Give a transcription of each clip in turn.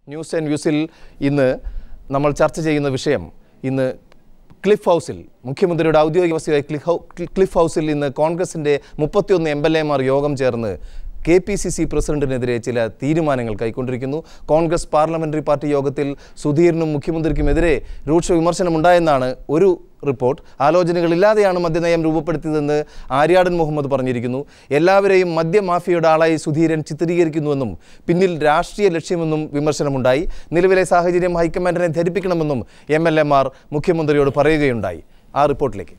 News and വ്യൂസിൽ ഇന്ന് നമ്മൾ ചർച്ച ചെയ്യുന്ന വിഷയം ഇന്ന് ക്ലിഫ് ഹൗസിൽ മുഖ്യമന്ത്രിയുടെ ഔദ്യോഗിക വസതിയായ ക്ലിഫ് ഹൗ ക്ലിഫ് ഹൗസിൽ ഇന്ന് കോൺഗ്രസിൻ്റെ മുപ്പത്തിയൊന്ന് എം എൽ എമാർ യോഗം ചേർന്ന് കെ പി സി സി പ്രസിഡന്റിനെതിരെ ചില തീരുമാനങ്ങൾ കൈക്കൊണ്ടിരിക്കുന്നു കോൺഗ്രസ് പാർലമെന്ററി പാർട്ടി യോഗത്തിൽ സുധീറിനും മുഖ്യമന്ത്രിക്കുമെതിരെ രൂക്ഷ വിമർശനമുണ്ടായെന്നാണ് ഒരു റിപ്പോർട്ട് ആലോചനകളില്ലാതെയാണ് മദ്യനയം രൂപപ്പെടുത്തിയതെന്ന് ആര്യാടൻ മുഹമ്മദ് പറഞ്ഞിരിക്കുന്നു എല്ലാവരെയും മദ്യമാഫിയയുടെ ആളായി സുധീരൻ ചിത്രീകരിക്കുന്നുവെന്നും പിന്നിൽ രാഷ്ട്രീയ ലക്ഷ്യമെന്നും വിമർശനമുണ്ടായി നിലവിലെ സാഹചര്യം ഹൈക്കമാൻഡിനെ ധരിപ്പിക്കണമെന്നും എം എൽ എമാർ മുഖ്യമന്ത്രിയോട് പറയുകയുണ്ടായി ആ റിപ്പോർട്ടിലേക്ക്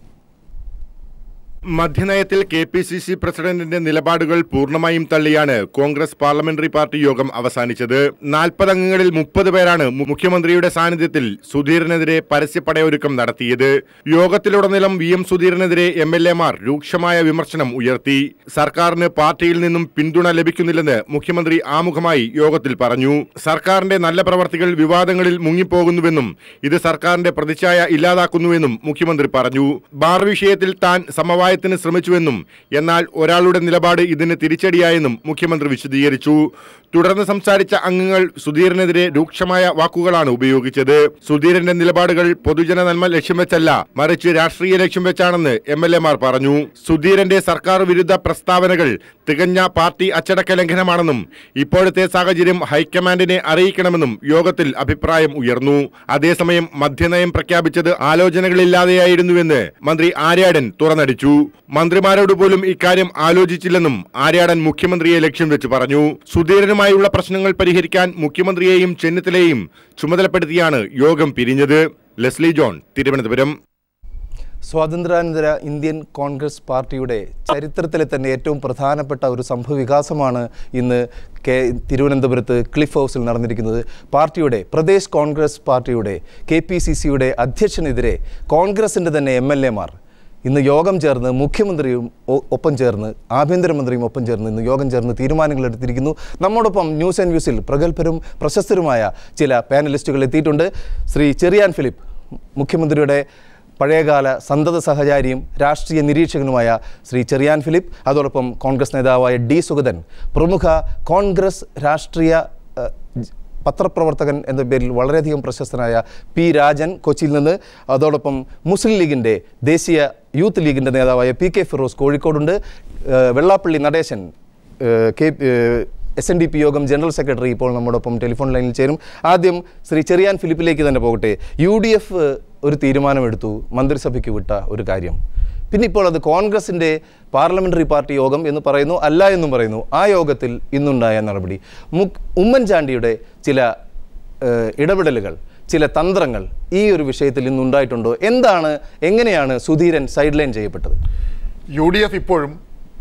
മദ്യനയത്തിൽ കെ പി സി സി പ്രസിഡന്റിന്റെ നിലപാടുകൾ പൂർണ്ണമായും തള്ളിയാണ് കോൺഗ്രസ് പാർലമെന്ററി പാർട്ടി യോഗം അവസാനിച്ചത് നാൽപ്പത് അംഗങ്ങളിൽ മുപ്പത് പേരാണ് മു- മുഖ്യമന്ത്രിയുടെ സാന്നിധ്യത്തിൽ സുധീറിനെതിരെ പരസ്യപ്പടയൊരുക്കം നടത്തിയത് യോഗത്തിലുടനീളം വി എം സുധീറിനെതിരെ എം എൽ എമാർ രൂക്ഷമായ വിമർശനം ഉയർത്തി സർക്കാരിന് പാർട്ടിയിൽ നിന്നും പിന്തുണ ലഭിക്കുന്നില്ലെന്ന് മുഖ്യമന്ത്രി ആമുഖമായി യോഗത്തിൽ പറഞ്ഞു സർക്കാരിന്റെ നല്ല പ്രവർത്തികൾ വിവാദങ്ങളിൽ മുങ്ങിപ്പോകുന്നുവെന്നും ഇത് സർക്കാരിന്റെ പ്രതിച്ഛായ ഇല്ലാതാക്കുന്നുവെന്നും മുഖ്യമന്ത്രി പറഞ്ഞു ബാർ വിഷയത്തിൽ താൻ സമവായത്തിന് ശ്രമിച്ചുവെന്നും എന്നാൽ ഒരാളുടെ നിലപാട് ഇതിന് തിരിച്ചടിയായെന്നും മുഖ്യമന്ത്രി വിശദീകരിച്ചു തുടർന്ന് സംസാരിച്ച അംഗങ്ങൾ സുധീറിനെതിരെ രൂക്ഷമായ വാക്കുകളാണ് ഉപയോഗിച്ചത് സുധീരന്റെ നിലപാടുകൾ പൊതുജന നന്മ ലക്ഷ്യം വെച്ചല്ല മറിച്ച് രാഷ്ട്രീയ ലക്ഷ്യം വെച്ചാണെന്ന് എം എൽ എമാർ പറഞ്ഞു സുധീരന്റെ സർക്കാർ വിരുദ്ധ പ്രസ്താവനകൾ തികഞ്ഞ പാർട്ടി അച്ചടക്ക ലംഘനമാണെന്നും ഇപ്പോഴത്തെ സാഹചര്യം ഹൈക്കമാൻഡിനെ അറിയിക്കണമെന്നും യോഗത്തിൽ അഭിപ്രായം ഉയർന്നു അതേസമയം മദ്യനയം പ്രഖ്യാപിച്ചത് ആലോചനകളില്ലാതെയായിരുന്നുവെന്ന് മന്ത്രി ആര്യാടൻ തുറന്നടിച്ചു മന്ത്രിമാരോട് പോലും ഇക്കാര്യം ആലോചിച്ചില്ലെന്നും ആര്യാടൻ മുഖ്യമന്ത്രിയെ ലക്ഷ്യം വെച്ച് പറഞ്ഞു സുധീരനുമായുള്ള പ്രശ്നങ്ങൾ പരിഹരിക്കാൻ മുഖ്യമന്ത്രിയെയും ചെന്നിത്തലയെയും ചുമതലപ്പെടുത്തിയാണ് യോഗം പിരിഞ്ഞത് ലെസ്ലി ജോൺ തിരുവനന്തപുരം സ്വാതന്ത്ര്യാനന്തര ഇന്ത്യൻ കോൺഗ്രസ് പാർട്ടിയുടെ ചരിത്രത്തിലെ തന്നെ ഏറ്റവും പ്രധാനപ്പെട്ട ഒരു സംഭവ വികാസമാണ് ഇന്ന് കെ തിരുവനന്തപുരത്ത് ക്ലിഫ് ഹൗസിൽ നടന്നിരിക്കുന്നത് പാർട്ടിയുടെ പ്രദേശ് കോൺഗ്രസ് പാർട്ടിയുടെ കെ പി സി സിയുടെ അധ്യക്ഷനെതിരെ കോൺഗ്രസിൻ്റെ തന്നെ എം എൽ എമാർ ഇന്ന് യോഗം ചേർന്ന് മുഖ്യമന്ത്രിയും ഒ- ഒപ്പം ചേർന്ന് ആഭ്യന്തരമന്ത്രിയും ഒപ്പം ചേർന്ന് ഇന്ന് യോഗം ചേർന്ന് തീരുമാനങ്ങൾ എടുത്തിരിക്കുന്നു നമ്മോടൊപ്പം ന്യൂസ് ആൻഡ് വ്യൂസിൽ പ്രഗത്ഭരും പ്രശസ്തരുമായ ചില പാനലിസ്റ്റുകൾ എത്തിയിട്ടുണ്ട് ശ്രീ ചെറിയാൻ ഫിലിപ്പ് മുഖ്യമന്ത്രിയുടെ പഴയകാല സന്തത സഹചാരിയും രാഷ്ട്രീയ നിരീക്ഷകനുമായ ശ്രീ ചെറിയാൻ ഫിലിപ്പ് അതോടൊപ്പം കോൺഗ്രസ് നേതാവായ ഡി സുഗതൻ പ്രമുഖ കോൺഗ്രസ് രാഷ്ട്രീയ ഏഹ്, ജ- പത്രപ്രവർത്തകൻ എന്ന പേരിൽ വളരെയധികം പ്രശസ്തനായ പി രാജൻ കൊച്ചിയിൽ നിന്ന് അതോടൊപ്പം മുസ്ലിം ലീഗിൻ്റെ ദേശീയ യൂത്ത് ലീഗിൻ്റെ നേതാവായ പി കെ ഫിറോസ് കോഴിക്കോടുണ്ട് ഏഹ്, വെള്ളാപ്പള്ളി നടേശൻ ഏഹ്, K S N D P Yogam general secretary ഇപ്പോൾ നമ്മോടൊപ്പം ടെലിഫോൺ ലൈനിൽ ചേരും ആദ്യം ശ്രീ ചെറിയാൻ ഫിലിപ്പിലേക്ക് തന്നെ പോകട്ടെ യു ഡി എഫ് ഒരു തീരുമാനമെടുത്തു മന്ത്രിസഭയ്ക്ക് വിട്ട ഒരു കാര്യം പിന്നെ ഇപ്പോൾ അത് കോൺഗ്രസിൻ്റെ പാർലമെൻ്ററി പാർട്ടി യോഗം എന്ന് പറയുന്നു അല്ല എന്നും പറയുന്നു ആ യോഗത്തിൽ ഇന്നുണ്ടായ നടപടി മുഖ് ഉമ്മൻചാണ്ടിയുടെ ചില ഏഹ്, ഇടപെടലുകൾ ചില തന്ത്രങ്ങൾ ഈ ഒരു വിഷയത്തിൽ ഇന്നുണ്ടായിട്ടുണ്ടോ എന്താണ് എങ്ങനെയാണ് സുധീരൻ സൈഡ് ലൈൻ ചെയ്യപ്പെട്ടത് യു ഡി എഫ് ഇപ്പോഴും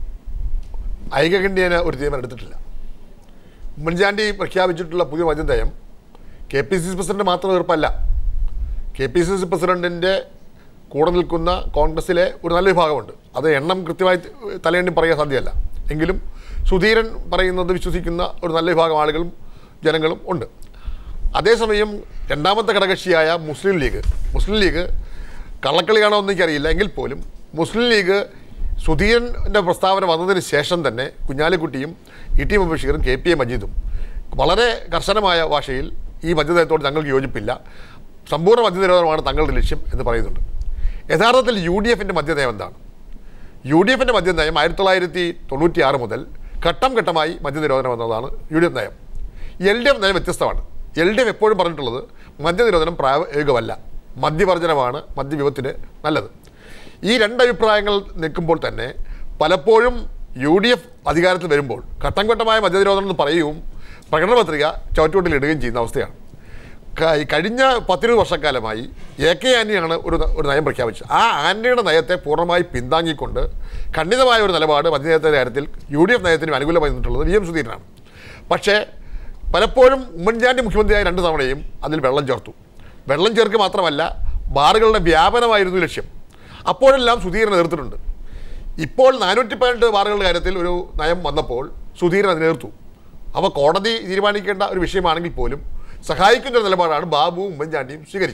ഐകകണ്ഠ്യേന ഒരു തീരുമാനം എടുത്തിട്ടില്ല ഉമ്മൻചാണ്ടി പ്രഖ്യാപിച്ചിട്ടുള്ള പുതിയ മദ്യനയം K P C C president മാത്രം എതിർപ്പല്ല കെ പി സി സി പ്രസിഡന്റിൻ്റെ കൂടെ നിൽക്കുന്ന കോൺഗ്രസിലെ ഒരു നല്ല വിഭാഗമുണ്ട് അത് എണ്ണം കൃത്യമായി തലയെണ്ണി പറയാൻ സാധ്യമല്ല എങ്കിലും സുധീരൻ പറയുന്നത് വിശ്വസിക്കുന്ന ഒരു നല്ല വിഭാഗം ആളുകളും ജനങ്ങളും ഉണ്ട് അതേസമയം രണ്ടാമത്തെ ഘടകകക്ഷിയായ മുസ്ലിം ലീഗ് മുസ്ലിം ലീഗ് കള്ളക്കളിയാണോ എന്ന് എനിക്കറിയില്ല എങ്കിൽ പോലും മുസ്ലിം ലീഗ് സുധീരൻ്റെ പ്രസ്താവന വന്നതിന് ശേഷം തന്നെ കുഞ്ഞാലിക്കുട്ടിയും ഇ ടി ബഷീറും കെ പി എ മജീദും വളരെ കർശനമായ ഭാഷയിൽ ഈ മദ്യനയത്തോട് ഞങ്ങൾക്ക് യോജിപ്പില്ല സമ്പൂർണ്ണ മദ്യനിരോധനമാണ് തങ്ങളുടെ ലക്ഷ്യം എന്ന് പറയുന്നുണ്ട് യഥാർത്ഥത്തിൽ യു ഡി എഫിൻ്റെ മദ്യനയം എന്താണ് യു ഡി എഫിൻ്റെ മദ്യനയം ആയിരത്തി തൊള്ളായിരത്തി തൊണ്ണൂറ്റി ആറ് മുതൽ ഘട്ടം ഘട്ടമായി മദ്യനിരോധനം എന്നതാണ് യു ഡി എഫ് നയം എൽ ഡി എഫ് നയം വ്യത്യസ്തമാണ് എൽ ഡി എഫ് എപ്പോഴും പറഞ്ഞിട്ടുള്ളത് മദ്യനിരോധനം പ്രായോഗികമല്ല മദ്യവർജനമാണ് മദ്യവിപത്തിന് നല്ലത് ഈ രണ്ട് അഭിപ്രായങ്ങൾ നിൽക്കുമ്പോൾ തന്നെ പലപ്പോഴും യു ഡി എഫ് അധികാരത്തിൽ വരുമ്പോൾ ഘട്ടം ഘട്ടമായ മദ്യനിരോധനം എന്ന് പറയുകയും പ്രകടന പത്രിക ചവിറ്റുകൊണ്ടിലിടുകയും ചെയ്യുന്ന അവസ്ഥയാണ് ക- കഴിഞ്ഞ പത്തിരുപത് വർഷക്കാലമായി എ കെ ആൻ്റണിയാണ് ഒരു ന- ഒരു നയം പ്രഖ്യാപിച്ചത് ആ ആൻ്റണിയുടെ നയത്തെ പൂർണ്ണമായി പിന്താങ്ങിക്കൊണ്ട് ഖണ്ഡിതമായ ഒരു നിലപാട് മദ്യനയത്തിൻ്റെ കാര്യത്തിൽ യു ഡി എഫ് നയത്തിന് അനുകൂലമായി നിന്നിട്ടുള്ളത് വി എം സുധീരനാണ് പക്ഷേ പലപ്പോഴും ഉമ്മൻചാണ്ടി മുഖ്യമന്ത്രിയായ രണ്ട് തവണയും അതിൽ വെള്ളം ചേർത്തു വെള്ളം ചേർക്ക് മാത്രമല്ല ബാറുകളുടെ വ്യാപനമായിരുന്നു ലക്ഷ്യം അപ്പോഴെല്ലാം സുധീരൻ എതിർത്തിട്ടുണ്ട് ഇപ്പോൾ നാനൂറ്റി പതിനെട്ട് ബാറുകളുടെ കാര്യത്തിൽ ഒരു നയം വന്നപ്പോൾ സുധീരൻ അതിനെ എതിർത്തു അവ കോടതി തീരുമാനിക്കേണ്ട ഒരു വിഷയമാണെങ്കിൽ പോലും സഹായിക്കുന്ന ഒരു നിലപാടാണ് ബാബുവും ഉമ്മൻചാണ്ടിയും സ്വീകരിച്ചത്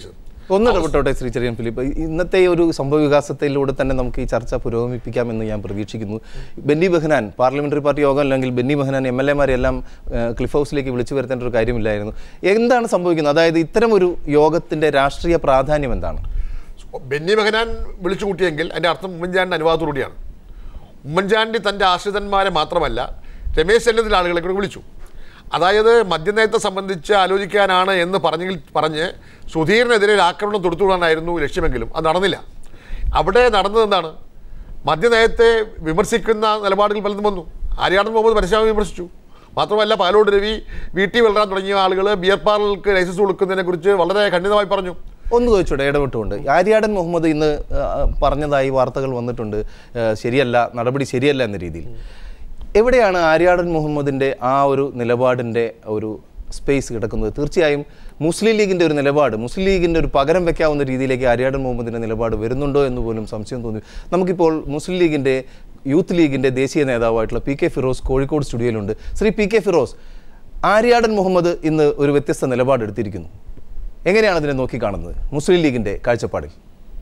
ഒന്ന് ഇടപെട്ടോട്ടെ ശ്രീ ചെറിയൻ ഫിലിപ്പ് ഇന്നത്തെ ഒരു സംഭവ വികാസത്തിലൂടെ തന്നെ നമുക്ക് ഈ ചർച്ച പുരോഗമിപ്പിക്കാമെന്ന് ഞാൻ പ്രതീക്ഷിക്കുന്നു ബെന്നി ബെഹ്നാൻ പാർലമെന്ററി പാർട്ടി യോഗം അല്ലെങ്കിൽ ബെന്നി ബെഹ്നാൻ എം എൽ എമാരെല്ലാം ക്ലിഫ് ഹൗസിലേക്ക് വിളിച്ചു വരുത്തേണ്ട ഒരു കാര്യമില്ലായിരുന്നു എന്താണ് സംഭവിക്കുന്നത് അതായത് ഇത്തരം ഒരു യോഗത്തിന്റെ രാഷ്ട്രീയ പ്രാധാന്യം എന്താണ് ബെന്നി ബെഹനാൻ വിളിച്ചു കൂട്ടിയെങ്കിൽ അതിൻ്റെ അർത്ഥം ഉമ്മൻചാണ്ടിൻ്റെ അനുവാദത്തോടുകൂടിയാണ് ഉമ്മൻചാണ്ടി തൻ്റെ ആശ്രിതന്മാരെ മാത്രമല്ല രമേശ് ചെന്നിത്തല ആളുകളെ കൂടി വിളിച്ചു അതായത് മദ്യനയത്തെ സംബന്ധിച്ച് ആലോചിക്കാനാണ് എന്ന് പറഞ്ഞെങ്കിൽ പറഞ്ഞ് സുധീറിനെതിരെ ഒരു ആക്രമണം തൊടുത്തുവിടാനായിരുന്നു ലക്ഷ്യമെങ്കിലും അത് നടന്നില്ല അവിടെ നടന്നത് എന്താണ് മദ്യനയത്തെ വിമർശിക്കുന്ന നിലപാടുകൾ പലതും വന്നു ആര്യാടൻ മുഹമ്മദ് പരസ്യമായി വിമർശിച്ചു മാത്രമല്ല പാലോട് രവി വി ടി വെള്ളറാൻ തുടങ്ങിയ ആളുകൾ ബിയർ പാർലർക്ക് ലൈസൻസ് കൊടുക്കുന്നതിനെ കുറിച്ച് വളരെ ഖണ്ഡിതമായി പറഞ്ഞു ഒന്ന് ചോദിച്ചോട്ടെ ഇടപെട്ടുകൊണ്ട് ആര്യാടൻ മുഹമ്മദ് ഇന്ന് ആ, പറഞ്ഞതായി വാർത്തകൾ വന്നിട്ടുണ്ട് ആ, ശരിയല്ല നടപടി ശരിയല്ല എന്ന രീതിയിൽ എവിടെയാണ് ആര്യാടൻ മുഹമ്മദിൻ്റെ ആ ഒരു നിലപാടിൻ്റെ ഒരു സ്പേസ് കിടക്കുന്നത് തീർച്ചയായും മുസ്ലിം ലീഗിൻ്റെ ഒരു നിലപാട് മുസ്ലിം ലീഗിൻ്റെ ഒരു പകരം വെക്കാവുന്ന രീതിയിലേക്ക് ആര്യാടൻ മുഹമ്മദിൻ്റെ നിലപാട് വരുന്നുണ്ടോ എന്ന് പോലും സംശയം തോന്നി നമുക്കിപ്പോൾ മുസ്ലിം ലീഗിൻ്റെ യൂത്ത് ലീഗിൻ്റെ ദേശീയ നേതാവായിട്ടുള്ള പി കെ ഫിറോസ് കോഴിക്കോട് സ്റ്റുഡിയോയിലുണ്ട് ശ്രീ പി കെ ഫിറോസ് ആര്യാടൻ മുഹമ്മദ് ഇന്ന് ഒരു വ്യത്യസ്ത നിലപാടെടുത്തിരിക്കുന്നു എങ്ങനെയാണ് അതിനെ നോക്കിക്കാണുന്നത് മുസ്ലിം ലീഗിന്റെ കാഴ്ചപ്പാടിൽ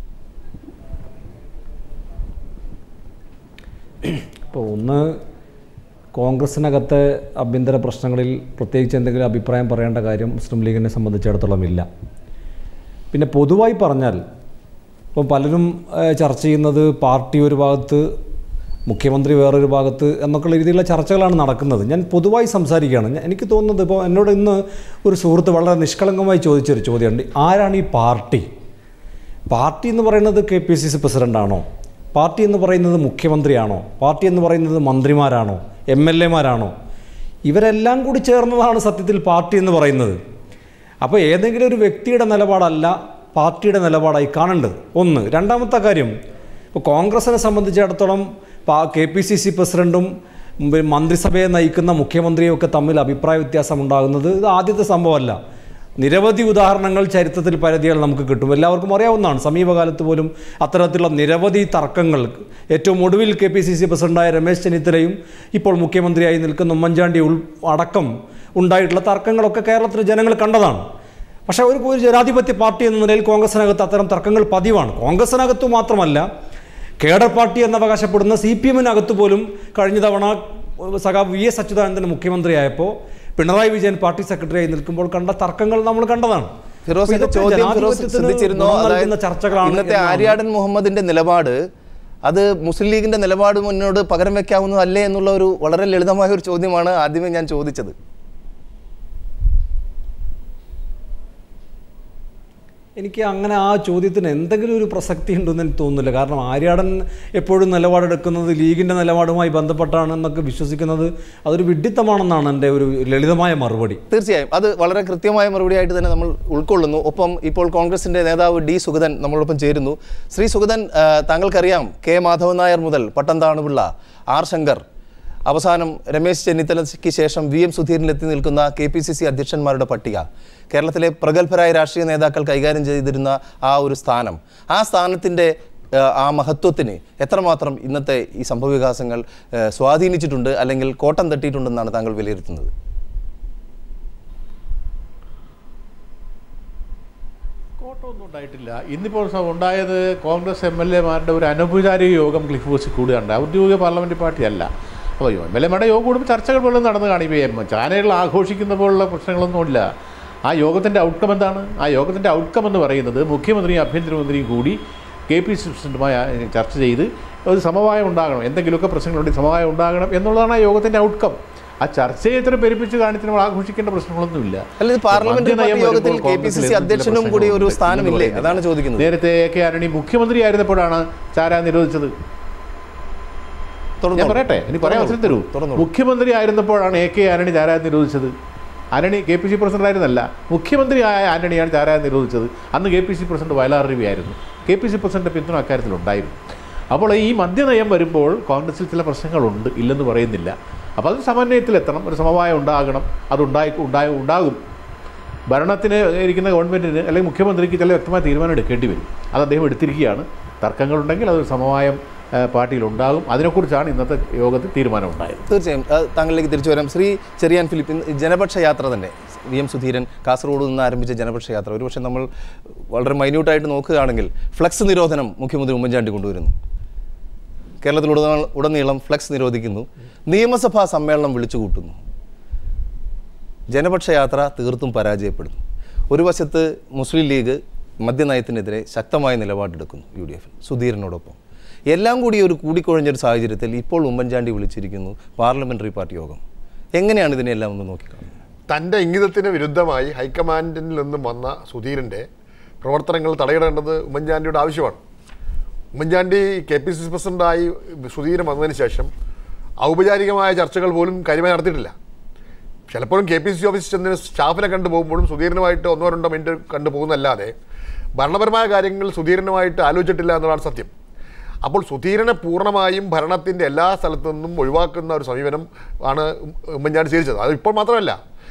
ഇപ്പോൾ ഒന്ന് കോൺഗ്രസിനകത്തെ ആഭ്യന്തര പ്രശ്നങ്ങളിൽ പ്രത്യേകിച്ച് എന്തെങ്കിലും അഭിപ്രായം പറയേണ്ട കാര്യം മുസ്ലിം ലീഗിനെ സംബന്ധിച്ചിടത്തോളം ഇല്ല പിന്നെ പൊതുവായി പറഞ്ഞാൽ ഇപ്പം പലരും ഏഹ്, ചർച്ച ചെയ്യുന്നത് പാർട്ടി ഒരു ഭാഗത്ത് മുഖ്യമന്ത്രി വേറൊരു ഭാഗത്ത് എന്നൊക്കെയുള്ള രീതിയിലുള്ള ചർച്ചകളാണ് നടക്കുന്നത് ഞാൻ പൊതുവായി സംസാരിക്കുകയാണ് ഞാൻ- എനിക്ക് തോന്നുന്നത് ഇപ്പോൾ എന്നോട് ഇന്ന് ഒരു സുഹൃത്ത് വളരെ നിഷ്കളങ്കമായി ചോദിച്ചൊരു ചോദ്യമുണ്ട് ആരാണ് ഈ പാർട്ടി പാർട്ടി എന്ന് പറയുന്നത് കെ പി സി സി പ്രസിഡൻ്റാണോ പാർട്ടി എന്ന് പറയുന്നത് മുഖ്യമന്ത്രിയാണോ പാർട്ടി എന്ന് പറയുന്നത് മന്ത്രിമാരാണോ എം എൽ എമാരാണോ ഇവരെല്ലാം കൂടി ചേർന്നതാണ് സത്യത്തിൽ പാർട്ടി എന്ന് പറയുന്നത് അപ്പോൾ ഏതെങ്കിലും ഒരു വ്യക്തിയുടെ നിലപാടല്ല പാർട്ടിയുടെ നിലപാടായി കാണേണ്ടത് ഒന്ന് രണ്ടാമത്തെ കാര്യം ഇപ്പോൾ കോൺഗ്രസിനെ സംബന്ധിച്ചിടത്തോളം പാ കെ പി സി സി പ്രസിഡൻറ്റും ഉം, മന്ത്രിസഭയെ നയിക്കുന്ന മുഖ്യമന്ത്രിയും ഒക്കെ തമ്മിൽ അഭിപ്രായ വ്യത്യാസം ഉണ്ടാകുന്നത് ഇത് ആദ്യത്തെ സംഭവമല്ല നിരവധി ഉദാഹരണങ്ങൾ ചരിത്രത്തിൽ പരതികൾ നമുക്ക് കിട്ടും എല്ലാവർക്കും അറിയാവുന്നതാണ് സമീപകാലത്ത് പോലും അത്തരത്തിലുള്ള നിരവധി തർക്കങ്ങൾ ഏറ്റവും ഒടുവിൽ കെ പി സി സി പ്രസിഡന്റായ രമേശ് ചെന്നിത്തലയും ഇപ്പോൾ മുഖ്യമന്ത്രിയായി നിൽക്കുന്ന ഉമ്മൻചാണ്ടി ഉൾ അടക്കം ഉണ്ടായിട്ടുള്ള തർക്കങ്ങളൊക്കെ കേരളത്തിലെ ജനങ്ങൾ കണ്ടതാണ് പക്ഷേ ഒരു ഒരു ജനാധിപത്യ പാർട്ടി എന്ന നിലയിൽ കോൺഗ്രസിനകത്ത് അത്തരം തർക്കങ്ങൾ പതിവാണ് കോൺഗ്രസിനകത്ത് മാത്രമല്ല കേഡർ പാർട്ടി എന്ന് അവകാശപ്പെടുന്ന സി പി എമ്മിനകത്ത് പോലും കഴിഞ്ഞ തവണ സഖാവ് വി എസ് അച്യുതാനന്ദൻ മുഖ്യമന്ത്രിയായപ്പോൾ പിണറായി വിജയൻ പാർട്ടി സെക്രട്ടറിയായി നിൽക്കുമ്പോൾ കണ്ട തർക്കങ്ങൾ നമ്മൾ കണ്ടതാണ് ഫിറോസിന്റെ അപ്പോൾ ഇതൊക്കെ ചോദ്യം ഫിറോസ് ജനാധിപത്യത്തിന് ശ്രദ്ധിച്ചിരുന്നോ ഗുണം അതായത് നൽകുന്ന ചർച്ചകളാണ് ഇന്നത്തെ എന്നാണ് ആര്യാടൻ മുഹമ്മദിന്റെ നിലപാട് അത് മുസ്ലിം ലീഗിന്റെ നിലപാട് മുന്നോട് പകരം വെക്കാവുന്നതല്ലേ എന്നുള്ള ഒരു വളരെ ലളിതമായ ഒരു ചോദ്യമാണ് ആദ്യമേ ഞാൻ ചോദിച്ചത് എനിക്ക് അങ്ങനെ ആ ചോദ്യത്തിന് എന്തെങ്കിലും ഒരു പ്രസക്തി ഉണ്ടെന്ന് എനിക്ക് തോന്നുന്നില്ല കാരണം ആര്യാടൻ എപ്പോഴും നിലപാടെടുക്കുന്നത് ലീഗിൻ്റെ നിലപാടുമായി ബന്ധപ്പെട്ടാണെന്നൊക്കെ വിശ്വസിക്കുന്നത് അതൊരു വിഡ്ഢിത്തമാണെന്നാണ് എൻ്റെ ഒരു ലളിതമായ മറുപടി തീർച്ചയായും അത് വളരെ കൃത്യമായ മറുപടിയായിട്ട് തന്നെ നമ്മൾ ഉൾക്കൊള്ളുന്നു ഒപ്പം ഇപ്പോൾ കോൺഗ്രസിന്റെ നേതാവ് ഡി സുഗതൻ നമ്മളോടൊപ്പം ചേരുന്നു ശ്രീ സുഗതൻ ആ, താങ്കൾക്കറിയാം കെ മാധവൻ നായർ മുതൽ പട്ടംതാണുപിള്ള ആർ ശങ്കർ അവസാനം രമേശ് ചെന്നിത്തലയ്ക്ക് ശേഷം വി എം സുധീരനിലെത്തി നിൽക്കുന്ന കെ പി സി സി അധ്യക്ഷന്മാരുടെ പട്ടിക കേരളത്തിലെ പ്രഗത്ഭരായ രാഷ്ട്രീയ നേതാക്കൾ കൈകാര്യം ചെയ്തിരുന്ന ആ ഒരു സ്ഥാനം ആ സ്ഥാനത്തിൻ്റെ ആ, ആ മഹത്വത്തിന് എത്രമാത്രം ഇന്നത്തെ ഈ സംഭവവികാസങ്ങൾ ആ, സ്വാധീനിച്ചിട്ടുണ്ട് അല്ലെങ്കിൽ കോട്ടം തട്ടിയിട്ടുണ്ടെന്നാണ് താങ്കൾ വിലയിരുത്തുന്നത് കോട്ടമൊന്നും ഉണ്ടായിട്ടില്ല ഇന്നിപ്പോൾ സ- ഉണ്ടായത് കോൺഗ്രസ് എം എൽ എമാരുടെ ഒരു അനൗപചാരിക യോഗം ക്ലിഫ് ഹൗസിൽ കൂടുകയുണ്ട് ഔദ്യോഗിക പാർലമെൻറ്റ് പാർട്ടിയല്ല അപ്പോൾ എം എൽ എമാരുടെ യോഗം കൂടുമ്പോൾ ചർച്ചകൾ പോലും നടന്ന് കാണിപ്പോൾ ചാനലുകൾ ആഘോഷിക്കുന്ന പോലുള്ള പ്രശ്നങ്ങളൊന്നുമില്ല ആ യോഗത്തിൻ്റെ ഔട്ട്കം എന്താണ് ആ യോഗത്തിൻ്റെ ഔട്ട്കം എന്ന് പറയുന്നത് മുഖ്യമന്ത്രിയും ആഭ്യന്തരമന്ത്രിയും കൂടി കെ പി സി പ്രസിഡന്റുമായി ചർച്ച ചെയ്ത് ഒരു സമവായം ഉണ്ടാകണം എന്തെങ്കിലുമൊക്കെ പ്രശ്നങ്ങളുണ്ടെങ്കിൽ സമവായം ഉണ്ടാകണം എന്നുള്ളതാണ് ആ യോഗത്തിൻ്റെ ഔട്ട്കം ആ ചർച്ചയെ ഇത്ര പെരുപ്പിച്ച് കാണിച്ച് നമ്മൾ ആഘോഷിക്കേണ്ട പ്രശ്നങ്ങളൊന്നുമില്ല അല്ല ഇത് പാർലമെന്റ് മദ്യനയം പാർട്ടി യോഗത്തിൽ വരുമ്പോൾ കെ പി സി സി കോൺഗ്രസിൽ ചില അധ്യക്ഷനും കൂടി ഒരു പ്രശ്നങ്ങളുണ്ട് സ്ഥാനമില്ലേ എന്ന് അതാണ് ചോദിക്കുന്നത് നേരത്തെ എ കെ ആന്റണി മുഖ്യമന്ത്രി ആയിരുന്നപ്പോഴാണ് ചാര നിരോധിച്ചത് ഞാൻ തുറന്നോളൂ. പറയട്ടെ ഇനി പറയാൻ അവസരം തരൂ തുറന്നോളൂ. മുഖ്യമന്ത്രി ആയിരുന്നപ്പോഴാണ് എ കെ ആന്റണി ചാരായ നിരോധിച്ചത് Antony K P C president ആയിരുന്നല്ല മുഖ്യമന്ത്രി ആയ ആന്റണിയാണ് ചാരായ നിരോധിച്ചത് അന്ന് K P C president Vayalar Ravi ആയിരുന്നു കെ പി സി പ്രസിഡന്റ് പിന്തുണ അക്കാര്യത്തിൽ ഉണ്ടായിരുന്നു അപ്പോൾ ഈ മദ്യനയം വരുമ്പോൾ കോൺഗ്രസിൽ ചില പ്രശ്നങ്ങളുണ്ട് ഇല്ലെന്ന് പറയുന്നില്ല അപ്പോൾ അത് സമന്വയത്തിലെത്തണം ഒരു സമവായം ഉണ്ടാകണം അതുണ്ടായി ഉണ്ടായി ഉണ്ടാകും ഭരണത്തിന് ഇരിക്കുന്ന ഗവൺമെൻറ്റിന് അല്ലെങ്കിൽ മുഖ്യമന്ത്രിക്ക് ചില വ്യക്തമായ തീരുമാനം എടുക്കേണ്ടി വരും അത് അദ്ദേഹം എടുത്തിരിക്കുകയാണ് തർക്കങ്ങളുണ്ടെങ്കിൽ അതൊരു സമവായം ആ, പാർട്ടിയിലുണ്ടാകും അതിനെക്കുറിച്ചാണ് ഇന്നത്തെ യോഗത്തിൽ തീരുമാനമുണ്ടായത് തീർച്ചയായും അത് താങ്കളിലേക്ക് തിരിച്ചു വരാം ശ്രീ ചെറിയാൻ ഫിലിപ്പ് ഇന്ന് ജനപക്ഷ യാത്ര തന്നെ വി എം സുധീരൻ കാസർഗോഡ് നിന്ന് ആരംഭിച്ച ജനപക്ഷ യാത്ര ഒരുപക്ഷെ നമ്മൾ വളരെ മൈന്യൂട്ടായിട്ട് നോക്കുകയാണെങ്കിൽ ഫ്ലക്സ് നിരോധനം മുഖ്യമന്ത്രി ഉമ്മൻചാണ്ടി കൊണ്ടുവരുന്നു കേരളത്തിലുടനീളം ഉടനീളം ഫ്ലക്സ് നിരോധിക്കുന്നു നിയമസഭാ സമ്മേളനം വിളിച്ചു കൂട്ടുന്നു ജനപക്ഷ യാത്ര തീർത്തും പരാജയപ്പെടുന്നു ഒരു വശത്ത് മുസ്ലിം ലീഗ് മദ്യനയത്തിനെതിരെ ശക്തമായ നിലപാടെടുക്കുന്നു യു ഡി എഫിൽ സുധീരനോടൊപ്പം എല്ലാം കൂടി ഒരു കൂടിക്കുഴഞ്ഞൊരു സാഹചര്യത്തിൽ ഇപ്പോൾ ഉമ്മൻചാണ്ടി വിളിച്ചിരിക്കുന്നു പാർലമെന്ററി പാർട്ടി യോഗം എങ്ങനെയാണ് ഇതിനെല്ലാം ഒന്ന് നോക്കിക്കാണുന്നത് തൻ്റെ ഇംഗിതത്തിന് വിരുദ്ധമായി ഹൈക്കമാൻഡിൽ നിന്നും വന്ന സുധീരൻ്റെ പ്രവർത്തനങ്ങൾ തടയിടേണ്ടത് ഉമ്മൻചാണ്ടിയുടെ ആവശ്യമാണ് Oommen Chandy K P C C പ്രസിഡൻ്റായി സുധീരൻ വന്നതിന് ശേഷം ഔപചാരികമായ ചർച്ചകൾ പോലും കാര്യമായി നടത്തിയിട്ടില്ല ചിലപ്പോഴും കെ പി സി സി ഓഫീസിൽ ചെന്ന് സ്റ്റാഫിനെ കണ്ടു പോകുമ്പോഴും സുധീരനുമായിട്ട് ഒന്നോ രണ്ടോ മിനിറ്റ് കണ്ടു പോകുന്നല്ലാതെ ഭരണപരമായ കാര്യങ്ങൾ സുധീരനുമായിട്ട് ആലോചിച്ചിട്ടില്ല എന്നതാണ് സത്യം അപ്പോൾ സുധീരനെ പൂർണ്ണമായും ഭരണത്തിൻ്റെ എല്ലാ സ്ഥലത്തു നിന്നും ഒഴിവാക്കുന്ന ഒരു സമീപനം ആണ് ഉമ്മൻചാണ്ടി സ്വീകരിച്ചത് അത് ഇപ്പോൾ മാത്രമല്ല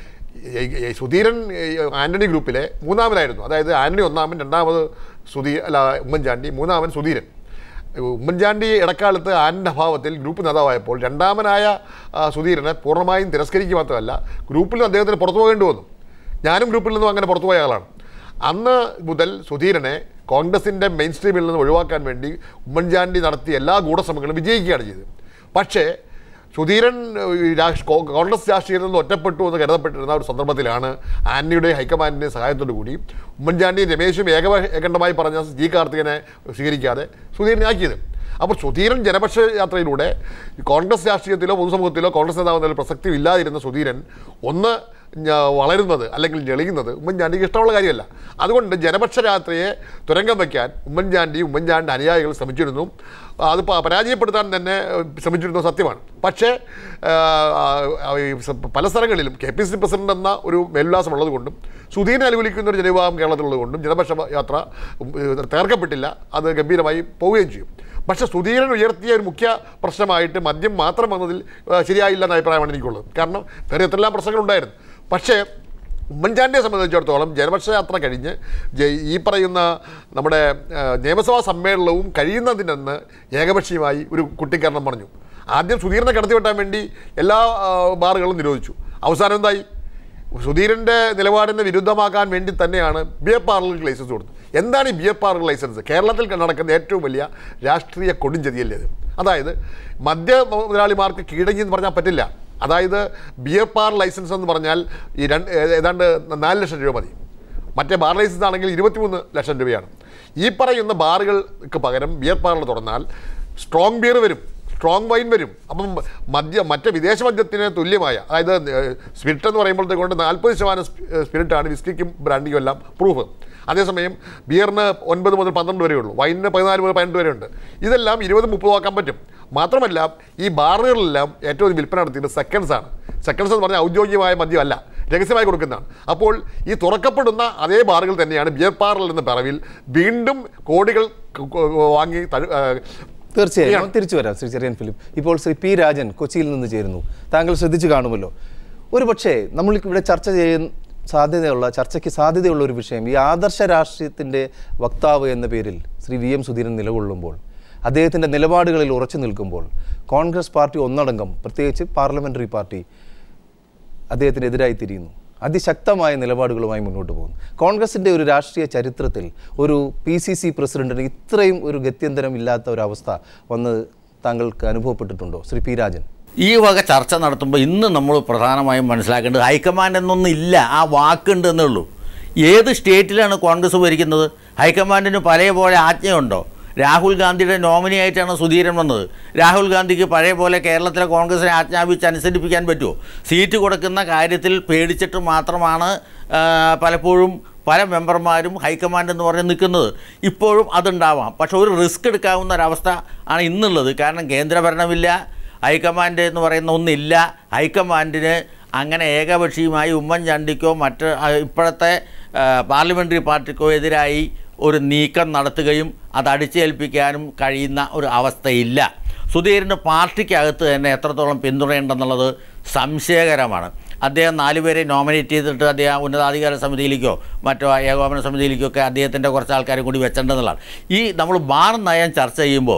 ഈ- ഈ സുധീരൻ ഈ ആന്റണി ഗ്രൂപ്പിലെ മൂന്നാമനായിരുന്നു അതായത് ആന്റണി ഒന്നാമൻ രണ്ടാമത് സുധീ അല്ല ഉമ്മൻചാണ്ടി മൂന്നാമൻ സുധീരൻ ഉമ്മൻചാണ്ടി ഇടക്കാലത്ത് ആനിൻ്റെ അഭാവത്തിൽ ഗ്രൂപ്പ് നേതാവായപ്പോൾ രണ്ടാമനായ ആ, സുധീരനെ പൂർണ്ണമായും തിരസ്കരിക്കുക മാത്രമല്ല ഗ്രൂപ്പിൽ നിന്ന് അദ്ദേഹത്തിന് പുറത്തു പോകേണ്ടി വന്നു ഞാനും ഗ്രൂപ്പിൽ നിന്നും അങ്ങനെ പുറത്തു പോയ ആളാണ് അന്ന് മുതൽ സുധീരനെ കോൺഗ്രസിൻ്റെ മെയിൻ സ്ട്രീമിൽ നിന്ന് ഒഴിവാക്കാൻ വേണ്ടി ഉമ്മൻചാണ്ടി നടത്തിയ എല്ലാ ഗൂഢശ്രമങ്ങളും വിജയിക്കുകയാണ് ചെയ്തത് പക്ഷേ സുധീരൻ ഈ രാഷ് കോ- കോൺഗ്രസ് രാഷ്ട്രീയത്തിൽ നിന്ന് ഒറ്റപ്പെട്ടു എന്ന് കരുതപ്പെട്ടിരുന്ന ഒരു സന്ദർഭത്തിലാണ് ആന്റണിയുടെ ഹൈക്കമാൻഡിൻ്റെ സഹായത്തോടു കൂടി ഉമ്മൻചാണ്ടി രമേശും ഏക ഏകണ്ഠമായി പറഞ്ഞ ജി കാർത്തികനെ സ്വീകരിക്കാതെ സുധീരനെ ആക്കിയത് അപ്പോൾ സുധീരൻ ജനപക്ഷ യാത്രയിലൂടെ കോൺഗ്രസ് രാഷ്ട്രീയത്തിലോ പൊതുസമൂഹത്തിലോ കോൺഗ്രസ് നേതാവ് എന്നതിൽ പ്രസക്തി ഇല്ലാതിരുന്ന സുധീരൻ ഒന്ന് ഞ- വളരുന്നത് അല്ലെങ്കിൽ ഞെളിയുന്നത് ഉമ്മൻചാണ്ടിക്ക് ഇഷ്ടമുള്ള കാര്യമല്ല അതുകൊണ്ട് ജനപക്ഷ യാത്രയെ തുരങ്കം വയ്ക്കാൻ ഉമ്മൻചാണ്ടി ഉമ്മൻചാണ്ടി അനുയായികൾ ശ്രമിച്ചിരുന്നു അത് പ- പരാജയപ്പെടുത്താൻ തന്നെ ഏഹ്, ശ്രമിച്ചിരുന്നത് സത്യമാണ് പക്ഷേ ആഹ്, ആഹ്, ഈ സ- പല സ്ഥലങ്ങളിലും കെ പി സി പ്രസിഡന്റ് എന്ന ഒരു മേൽവിലാസം ഉള്ളതുകൊണ്ടും സുധീരനെ അനുകൂലിക്കുന്ന ഒരു ജനവിഭാഗം കേരളത്തിലുള്ളതുകൊണ്ടും ജനപക്ഷ യാത്ര ഉം, ഏഹ്, തകർക്കപ്പെട്ടില്ല അത് ഗംഭീരമായി പോവുകയും ചെയ്യും പക്ഷേ സുധീരൻ ഉയർത്തിയ ഒരു മുഖ്യ പ്രശ്നമായിട്ട് മദ്യം മാത്രം വന്നതിൽ ആ, ശരിയായില്ല എന്ന അഭിപ്രായമാണ് എനിക്കുള്ളത് കാരണം വേറെ എത്രയെല്ലാം പ്രശ്നങ്ങളുണ്ടായിരുന്നു പക്ഷേ ഉമ്മൻചാണ്ടിയെ സംബന്ധിച്ചിടത്തോളം ജനപക്ഷ യാത്ര കഴിഞ്ഞ് ജ- ഈ പറയുന്ന നമ്മുടെ ആ, നിയമസഭാ സമ്മേളനവും കഴിയുന്നതിനെന്ന് ഏകപക്ഷീയമായി ഒരു കുട്ടിക്കരണം പറഞ്ഞു ആദ്യം സുധീരനെ കടത്തിവെട്ടാൻ വേണ്ടി എല്ലാ ആ, ബാറുകളും നിരോധിച്ചു അവസാനം എന്തായി സുധീരൻ്റെ നിലപാടിനെ വിരുദ്ധമാക്കാൻ വേണ്ടി തന്നെയാണ് ബിയർ പാർലർക്ക് ലൈസൻസ് കൊടുത്തത് എന്താണ് ഈ ബിയർ പാർലർ ലൈസൻസ് കേരളത്തിൽ നടക്കുന്ന ഏറ്റവും വലിയ രാഷ്ട്രീയ കൊടുംചതിയല്ലേ ഇത് അതായത് മദ്യ മുതലാളിമാർക്ക് കീഴടങ്ങി എന്ന് പറഞ്ഞാൽ പറ്റില്ല അതായത് ബിയർ പാർ ലൈസൻസ് എന്ന് പറഞ്ഞാൽ ഈ രണ്ട് ഏ- ഏതാണ്ട് നാല് ലക്ഷം രൂപ മതി മറ്റേ ബാർ ലൈസൻസ് ആണെങ്കിൽ ഇരുപത്തിമൂന്ന് ലക്ഷം രൂപയാണ് ഈ പറയുന്ന ബാറുകൾക്ക് പകരം ബിയർ പാർലർ തുറന്നാൽ സ്ട്രോങ് ബിയർ വരും സ്ട്രോങ് വൈൻ വരും അപ്പം മദ്യ മറ്റ് വിദേശ മദ്യത്തിന് തുല്യമായ അതായത് സ്പിരിറ്റ് എന്ന് പറയുമ്പോഴത്തേക്ക് കൊണ്ട് നാൽപ്പത് ശതമാനം സ്പിരിറ്റാണ് വിസ്കിക്കും ബ്രാൻഡിക്കും എല്ലാം പ്രൂഫ് അതേസമയം ബിയറിന് ഒൻപത് മുതൽ പന്ത്രണ്ട് വരെ ഉള്ളൂ വൈനിന് പതിനാല് മുതൽ പതിനെട്ട് വരെ ഉണ്ട് ഇതെല്ലാം ഇരുപത് മുപ്പത് ആക്കാൻ പറ്റും മാത്രമല്ല ഈ ബാറുകളിലെല്ലാം ഏറ്റവും അധികം വിൽപ്പന നടത്തിയത് സെക്കൻഡ്സ് ആണ് സെക്കൻഡ്സ് എന്ന് പറഞ്ഞാൽ ഔദ്യോഗികമായ മദ്യമല്ല രഹസ്യമായി കൊടുക്കുന്നതാണ് അപ്പോൾ ഈ തുറക്കപ്പെടുന്ന അതേ ബാറുകൾ തന്നെയാണ് ബിയർ പാർലർ എന്ന പറവിൽ വീണ്ടും കോടികൾ ക- ക- വാങ്ങി തഴു- ആ, തീർച്ചയായും ചെയ്യാം. നമുക്ക് തിരിച്ചു വരാം ശ്രീ ചെറിയൻ ഫിലിപ്പ് ഇപ്പോൾ ശ്രീ പി രാജൻ കൊച്ചിയിൽ നിന്ന് ചേരുന്നു താങ്കൾ ശ്രദ്ധിച്ചു കാണുമല്ലോ ഒരു പക്ഷേ നമ്മൾ ഇവിടെ ചർച്ച ചെയ്യുന്ന സാധ്യതയുള്ള ചർച്ചയ്ക്ക് സാധ്യതയുള്ള ഒരു വിഷയം ഈ ആദർശ രാഷ്ട്രീയത്തിൻ്റെ വക്താവ് എന്ന പേരിൽ ശ്രീ വി എം സുധീരൻ നിലകൊള്ളുമ്പോൾ അദ്ദേഹത്തിൻ്റെ നിലപാടുകളിൽ ഉറച്ചു നിൽക്കുമ്പോൾ കോൺഗ്രസ് പാർട്ടി ഒന്നടങ്കം പ്രത്യേകിച്ച് പാർലമെൻ്ററി പാർട്ടി അദ്ദേഹത്തിനെതിരായി തിരിയുന്നു അതിശക്തമായ നിലപാടുകളുമായി മുന്നോട്ട് പോകുന്നു കോൺഗ്രസിൻ്റെ ഒരു രാഷ്ട്രീയ ചരിത്രത്തിൽ ഒരു പി സി സി പ്രസിഡന്റിന് ഇത്രയും ഒരു ഗത്യന്തരം ഇല്ലാത്ത ഒരു അവസ്ഥ വന്ന് താങ്കൾക്ക് അനുഭവപ്പെട്ടിട്ടുണ്ടോ ശ്രീ പി രാജൻ ഈ വക ചർച്ച നടത്തുമ്പോൾ ഇന്ന് നമ്മൾ പ്രധാനമായും മനസ്സിലാക്കേണ്ടത് ഹൈക്കമാൻഡ് എന്നൊന്നും ഇല്ല ആ വാക്കുണ്ട് എന്നേ ഉള്ളൂ ഏത് സ്റ്റേറ്റിലാണ് കോൺഗ്രസ് ഭരിക്കുന്നത് ഹൈക്കമാൻഡിന് പഴയ പോലെ ആജ്ഞയുണ്ടോ രാഹുൽ ഗാന്ധിയുടെ നോമിനി ആയിട്ടാണ് സുധീരൻ വന്നത് രാഹുൽ ഗാന്ധിക്ക് പഴയ പോലെ കേരളത്തിലെ കോൺഗ്രസിനെ ആജ്ഞാപിച്ച് അനുസരിപ്പിക്കാൻ പറ്റുമോ സീറ്റ് കൊടുക്കുന്ന കാര്യത്തിൽ പേടിച്ചിട്ട് മാത്രമാണ് ആ, പലപ്പോഴും പല മെമ്പർമാരും ഹൈക്കമാൻഡ് എന്ന് പറഞ്ഞ് നിൽക്കുന്നത് ഇപ്പോഴും അതുണ്ടാവാം പക്ഷേ ഒരു റിസ്ക് എടുക്കാവുന്ന ഒരവസ്ഥ ആണ് ഇന്നുള്ളത് കാരണം കേന്ദ്രഭരണമില്ല ഹൈക്കമാൻഡ് എന്ന് പറയുന്ന ഒന്നില്ല ഹൈക്കമാൻഡിന് അങ്ങനെ ഏകപക്ഷീയമായി ഉമ്മൻചാണ്ടിക്കോ മറ്റ് ആ, ഇപ്പോഴത്തെ ആ, പാർലമെൻ്ററി പാർട്ടിക്കോ എതിരായി ഒരു നീക്കം നടത്തുകയും അത് അടിച്ചേൽപ്പിക്കാനും കഴിയുന്ന ഒരു അവസ്ഥയില്ല സുധീരന് പാർട്ടിക്കകത്ത് തന്നെ എത്രത്തോളം പിന്തുണയുണ്ടെന്നുള്ളത് സംശയകരമാണ് അദ്ദേഹം നാലുപേരെ നോമിനേറ്റ് ചെയ്തിട്ട് അദ്ദേഹം ഉന്നതാധികാര സമിതിയിലേക്കോ മറ്റോ ഏകോപന സമിതിയിലേക്കോ ഒക്കെ അദ്ദേഹത്തിൻ്റെ കുറച്ച് ആൾക്കാരെ കൂടി വെച്ചിട്ടുണ്ടെന്നുള്ളതാണ് ഈ നമ്മൾ ബാർ നയം ചർച്ച ചെയ്യുമ്പോൾ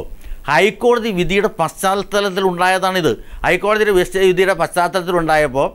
ഹൈക്കോടതി വിധിയുടെ പശ്ചാത്തലത്തിൽ ഉണ്ടായതാണിത് ഹൈക്കോടതിയുടെ വിശ- വിധിയുടെ പശ്ചാത്തലത്തിൽ ഉണ്ടായപ്പോൾ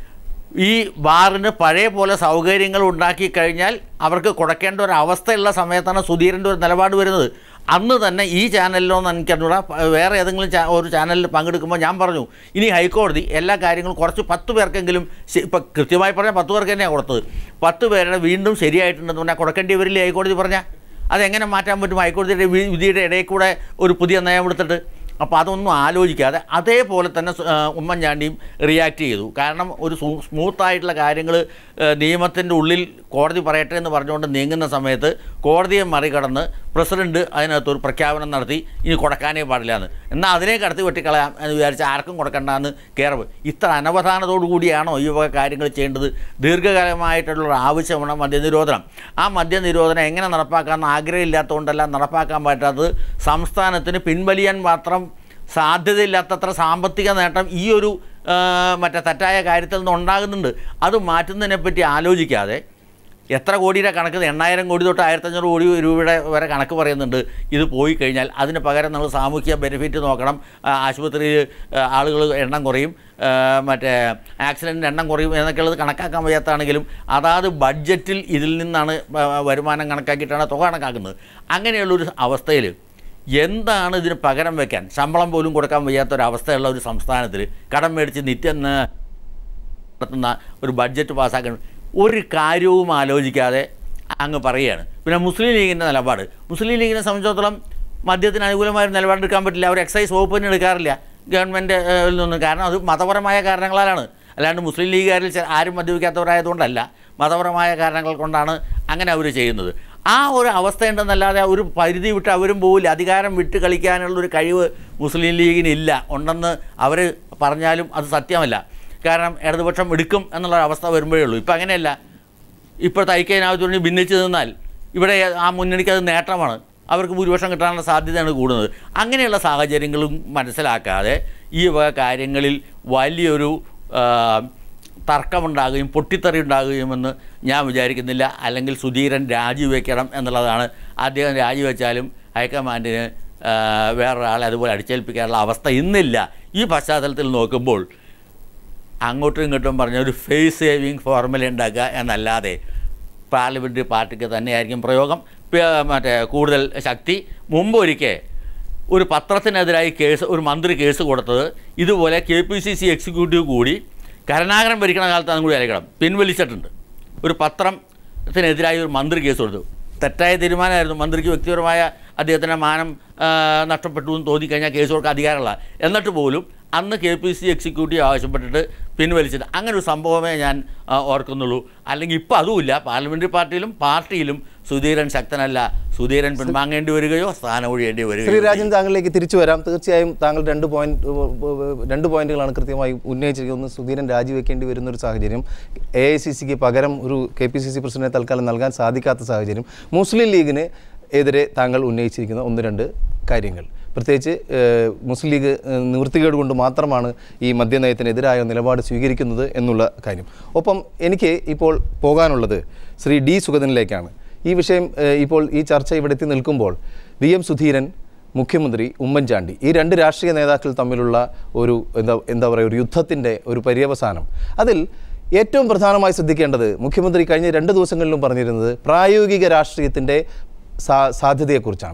ഈ ബാറിന് പഴയ പോലെ സൗകര്യങ്ങൾ ഉണ്ടാക്കി കഴിഞ്ഞാൽ അവർക്ക് കൊടുക്കേണ്ട ഒരു അവസ്ഥയുള്ള സമയത്താണ് സുധീരൻ്റെ ഒരു നിലപാട് വരുന്നത് അന്ന് തന്നെ ഈ ചാനലിലോ എന്ന് എനിക്കറിഞ്ഞൂടാ പ- വേറെ ഏതെങ്കിലും ചാ- ഒരു ചാനലിൽ പങ്കെടുക്കുമ്പോൾ ഞാൻ പറഞ്ഞു ഇനി ഹൈക്കോടതി എല്ലാ കാര്യങ്ങളും കുറച്ച് പത്ത് പേർക്കെങ്കിലും ഇപ്പം കൃത്യമായി പറഞ്ഞാൽ പത്ത് പേർക്ക് തന്നെയാണ് കൊടുത്തത് പത്ത് പേരുടെ വീണ്ടും ശരിയായിട്ടുണ്ടെന്ന് പറഞ്ഞാൽ കൊടുക്കേണ്ടി വരില്ലേ ഹൈക്കോടതി പറഞ്ഞാൽ അതെങ്ങനെ മാറ്റാൻ പറ്റും ഹൈക്കോടതിയുടെ വി- വിധിയുടെ ഇടയിൽ കൂടെ ഒരു പുതിയ നയം എടുത്തിട്ട് അപ്പോൾ അതൊന്നും ആലോചിക്കാതെ അതേപോലെ തന്നെ സു- ആ, ഉമ്മൻചാണ്ടിയും റിയാക്ട് ചെയ്തു കാരണം ഒരു സൂ- സ്മൂത്തായിട്ടുള്ള കാര്യങ്ങൾ നിയമത്തിൻ്റെ ഉള്ളിൽ കോടതി പറയട്ടെ എന്ന് പറഞ്ഞുകൊണ്ട് നീങ്ങുന്ന സമയത്ത് കോടതിയെ മറികടന്ന് പ്രസിഡന്റ് അതിനകത്ത് ഒരു പ്രഖ്യാപനം നടത്തി ഇനി കൊടുക്കാനേ പാടില്ല എന്ന് എന്നാൽ അതിനെ കടത്തി വെട്ടിക്കളയാം എന്ന് വിചാരിച്ച് ആർക്കും കൊടുക്കണ്ടെന്ന് കയറവ് ഇത്ര അനവധാനത്തോടു കൂടിയാണോ ഈ വക കാര്യങ്ങൾ ചെയ്യേണ്ടത് ദീർഘകാലമായിട്ടുള്ള ഒരു ആവശ്യമാണ് മദ്യനിരോധനം ആ മദ്യനിരോധനം എങ്ങനെ നടപ്പാക്കാമെന്ന് ആഗ്രഹമില്ലാത്തതുകൊണ്ടല്ല നടപ്പാക്കാൻ പറ്റാത്തത് സംസ്ഥാനത്തിന് പിൻവലിയാൻ മാത്രം സാധ്യതയില്ലാത്തത്ര സാമ്പത്തിക നേട്ടം ഈ ഒരു ആ, മറ്റേ തെറ്റായ കാര്യത്തിൽ നിന്ന് ഉണ്ടാകുന്നുണ്ട് അത് മാറ്റുന്നതിനെപ്പറ്റി ആലോചിക്കാതെ എത്ര കോടിയുടെ കണക്ക് എണ്ണായിരം കോടി തൊട്ട് ആയിരത്തഞ്ഞൂറ് കോടി രൂപയുടെ വരെ കണക്ക് പറയുന്നുണ്ട് ഇത് പോയി കഴിഞ്ഞാൽ അതിന് പകരം നമ്മൾ സാമൂഹ്യ ബെനിഫിറ്റ് നോക്കണം ആ, ആശുപത്രിയിൽ ആളുകൾ എണ്ണം കുറയും ആ, മറ്റേ ആക്സിഡൻറ്റ് എണ്ണം കുറയും എന്നൊക്കെയുള്ളത് കണക്കാക്കാൻ വയ്യാത്താണെങ്കിലും അതാത് ബഡ്ജറ്റിൽ ഇതിൽ നിന്നാണ് ആ, വരുമാനം കണക്കാക്കിയിട്ടാണ് തുക കണക്കാക്കുന്നത് അങ്ങനെയുള്ളൊരു അവസ്ഥയിൽ എന്താണ് ഇതിന് പകരം വെക്കാൻ ശമ്പളം പോലും കൊടുക്കാൻ വയ്യാത്തൊരവസ്ഥയുള്ള ഒരു സംസ്ഥാനത്തിൽ കടം മേടിച്ച് നിത്യം ആ, നടത്തുന്ന ഒരു ബഡ്ജറ്റ് പാസ്സാക്കാൻ ഒരു കാര്യവും ആലോചിക്കാതെ അങ്ങ് പറയുകയാണ് പിന്നെ മുസ്ലിം ലീഗിൻ്റെ നിലപാട് മുസ്ലിം ലീഗിനെ സംബന്ധിച്ചിടത്തോളം മദ്യത്തിന് അനുകൂലമായ ഒരു നിലപാടെടുക്കാൻ പറ്റില്ല അവർ എക്സൈസ് വകുപ്പ് തന്നെ എടുക്കാറില്ല ഗവൺമെൻറ് നിന്നും കാരണം അത് മതപരമായ കാരണങ്ങളാലാണ് അല്ലാണ്ട് മുസ്ലിം ലീഗുകാരിൽ ചെ- ആരും മദ്യപിക്കാത്തവരായതുകൊണ്ടല്ല മതപരമായ കാരണങ്ങൾ കൊണ്ടാണ് അങ്ങനെ അവർ ചെയ്യുന്നത് ആ ഒരു അവസ്ഥയുണ്ടെന്നല്ലാതെ ഒരു പരിധി വിട്ട് അവരും പോവില്ല അധികാരം വിട്ട് കളിക്കാനുള്ളൊരു കഴിവ് മുസ്ലിം ലീഗിനില്ല ഉണ്ടെന്ന് അവർ പറഞ്ഞാലും അത് സത്യമല്ല കാരണം ഇടതുപക്ഷം എടുക്കും എന്നുള്ള അവസ്ഥ വരുമ്പോഴേ ഉള്ളൂ ഇപ്പം അങ്ങനെയല്ല ഇപ്പോഴത്തെ ഐക്യനാഥുവിന് ഭിന്നിച്ച് നിന്നാൽ ഇവിടെ ആ മുന്നണിക്ക് അത് നേട്ടമാണ് അവർക്ക് ഭൂരിപക്ഷം കിട്ടാനുള്ള സാധ്യതയാണ് കൂടുന്നത് അങ്ങനെയുള്ള സാഹചര്യങ്ങളും മനസ്സിലാക്കാതെ ഈ വക കാര്യങ്ങളിൽ വലിയൊരു ആ, തർക്കമുണ്ടാകുകയും പൊട്ടിത്തെറി ഉണ്ടാകുകയുമെന്ന് ഞാൻ വിചാരിക്കുന്നില്ല അല്ലെങ്കിൽ സുധീരൻ രാജിവെക്കണം എന്നുള്ളതാണ് അദ്ദേഹം രാജിവെച്ചാലും ഹൈക്കമാൻഡിന് ആ, വേറൊരാളെ അതുപോലെ അടിച്ചേൽപ്പിക്കാനുള്ള അവസ്ഥ ഇന്നില്ല ഈ പശ്ചാത്തലത്തിൽ നോക്കുമ്പോൾ അങ്ങോട്ടും ഇങ്ങോട്ടും പറഞ്ഞ ഒരു ഫേസ് സേവിങ് ഫോർമുല ഉണ്ടാക്കുക എന്നല്ലാതെ പാർലമെൻ്ററി പാർട്ടിക്ക് തന്നെയായിരിക്കും പ്രയോഗം പ- മറ്റേ കൂടുതൽ ശക്തി മുമ്പ് ഒരിക്കൽ ഒരു പത്രത്തിനെതിരായി കേസ് ഒരു മന്ത്രി കേസ് കൊടുത്തത് ഇതുപോലെ K P C C executive കൂടി കരുണാകരൻ ഭരിക്കണ കാലത്താണ് കൂടി ആയിരിക്കണം പിൻവലിച്ചിട്ടുണ്ട് ഒരു പത്രത്തിനെതിരായി ഒരു മന്ത്രി കേസ് കൊടുത്തു തെറ്റായ തീരുമാനമായിരുന്നു മന്ത്രിക്ക് വ്യക്തിപരമായ അദ്ദേഹത്തിൻ്റെ മാനം ആ, നഷ്ടപ്പെട്ടു എന്ന് തോന്നിക്കഴിഞ്ഞാൽ കേസ് കൊടുക്കാൻ അധികാരമുള്ള എന്നിട്ട് പോലും അന്ന് കെ പി സി എക്സിക്യൂട്ടീവ് ആവശ്യപ്പെട്ടിട്ട് പിൻവലിച്ചിട്ട് അങ്ങനെ ഒരു സംഭവമേ ഞാൻ ആ, ഓർക്കുന്നുള്ളൂ അല്ലെങ്കിൽ ഇപ്പോൾ അതുമില്ല പാർലമെൻ്ററി പാർട്ടിയിലും പാർട്ടിയിലും സുധീരൻ ശക്തനല്ല സുധീരൻ പിൻവാങ്ങേണ്ടി വരികയോ സ്ഥാനം ഒഴിയേണ്ടി ശ്രീ വരികയോ രാജൻ താങ്കളിലേക്ക് തിരിച്ചു വരാം തീർച്ചയായും താങ്കൾ രണ്ട് പോയിന്റ് രണ്ട് പോയിന്റുകളാണ് കൃത്യമായി ഉന്നയിച്ചിരിക്കുന്നത് ഒന്ന് സുധീരൻ രാജിവെക്കേണ്ടി വരുന്ന ഒരു സാഹചര്യം എ ഐ സി സിക്ക് പകരം ഒരു കെ പി സി സി പ്രസിഡന്റിനെ തൽക്കാലം നൽകാൻ സാധിക്കാത്ത സാഹചര്യം മുസ്ലിം ലീഗിന് എതിരെ താങ്കൾ ഉന്നയിച്ചിരിക്കുന്ന ഒന്ന് രണ്ട് കാര്യങ്ങൾ പ്രത്യേകിച്ച് ഏഹ്, മുസ്ലിം ലീഗ് ഏഹ്, നിവൃത്തികേട് കൊണ്ട് മാത്രമാണ് ഈ മദ്യനയത്തിനെതിരായ നിലപാട് സ്വീകരിക്കുന്നത് എന്നുള്ള കാര്യം ഒപ്പം എനിക്ക് ഇപ്പോൾ പോകാനുള്ളത് ശ്രീ ഡി സുഗതനിലേക്കാണ് ഈ വിഷയം ഏഹ്, ഇപ്പോൾ ഈ ചർച്ച ഇവിടെ എത്തി നിൽക്കുമ്പോൾ വി എം സുധീരൻ മുഖ്യമന്ത്രി ഉമ്മൻചാണ്ടി ഈ രണ്ട് രാഷ്ട്രീയ നേതാക്കൾ തമ്മിലുള്ള ഒരു എന്താ എന്താ പറയുക ഒരു യുദ്ധത്തിൻ്റെ ഒരു പര്യവസാനം അതിൽ ഏറ്റവും പ്രധാനമായി ശ്രദ്ധിക്കേണ്ടത് മുഖ്യമന്ത്രി കഴിഞ്ഞ രണ്ട് ദിവസങ്ങളിലും പറഞ്ഞിരുന്നത് പ്രായോഗിക രാഷ്ട്രീയത്തിൻ്റെ സാ സാധ്യതയെക്കുറിച്ചാണ്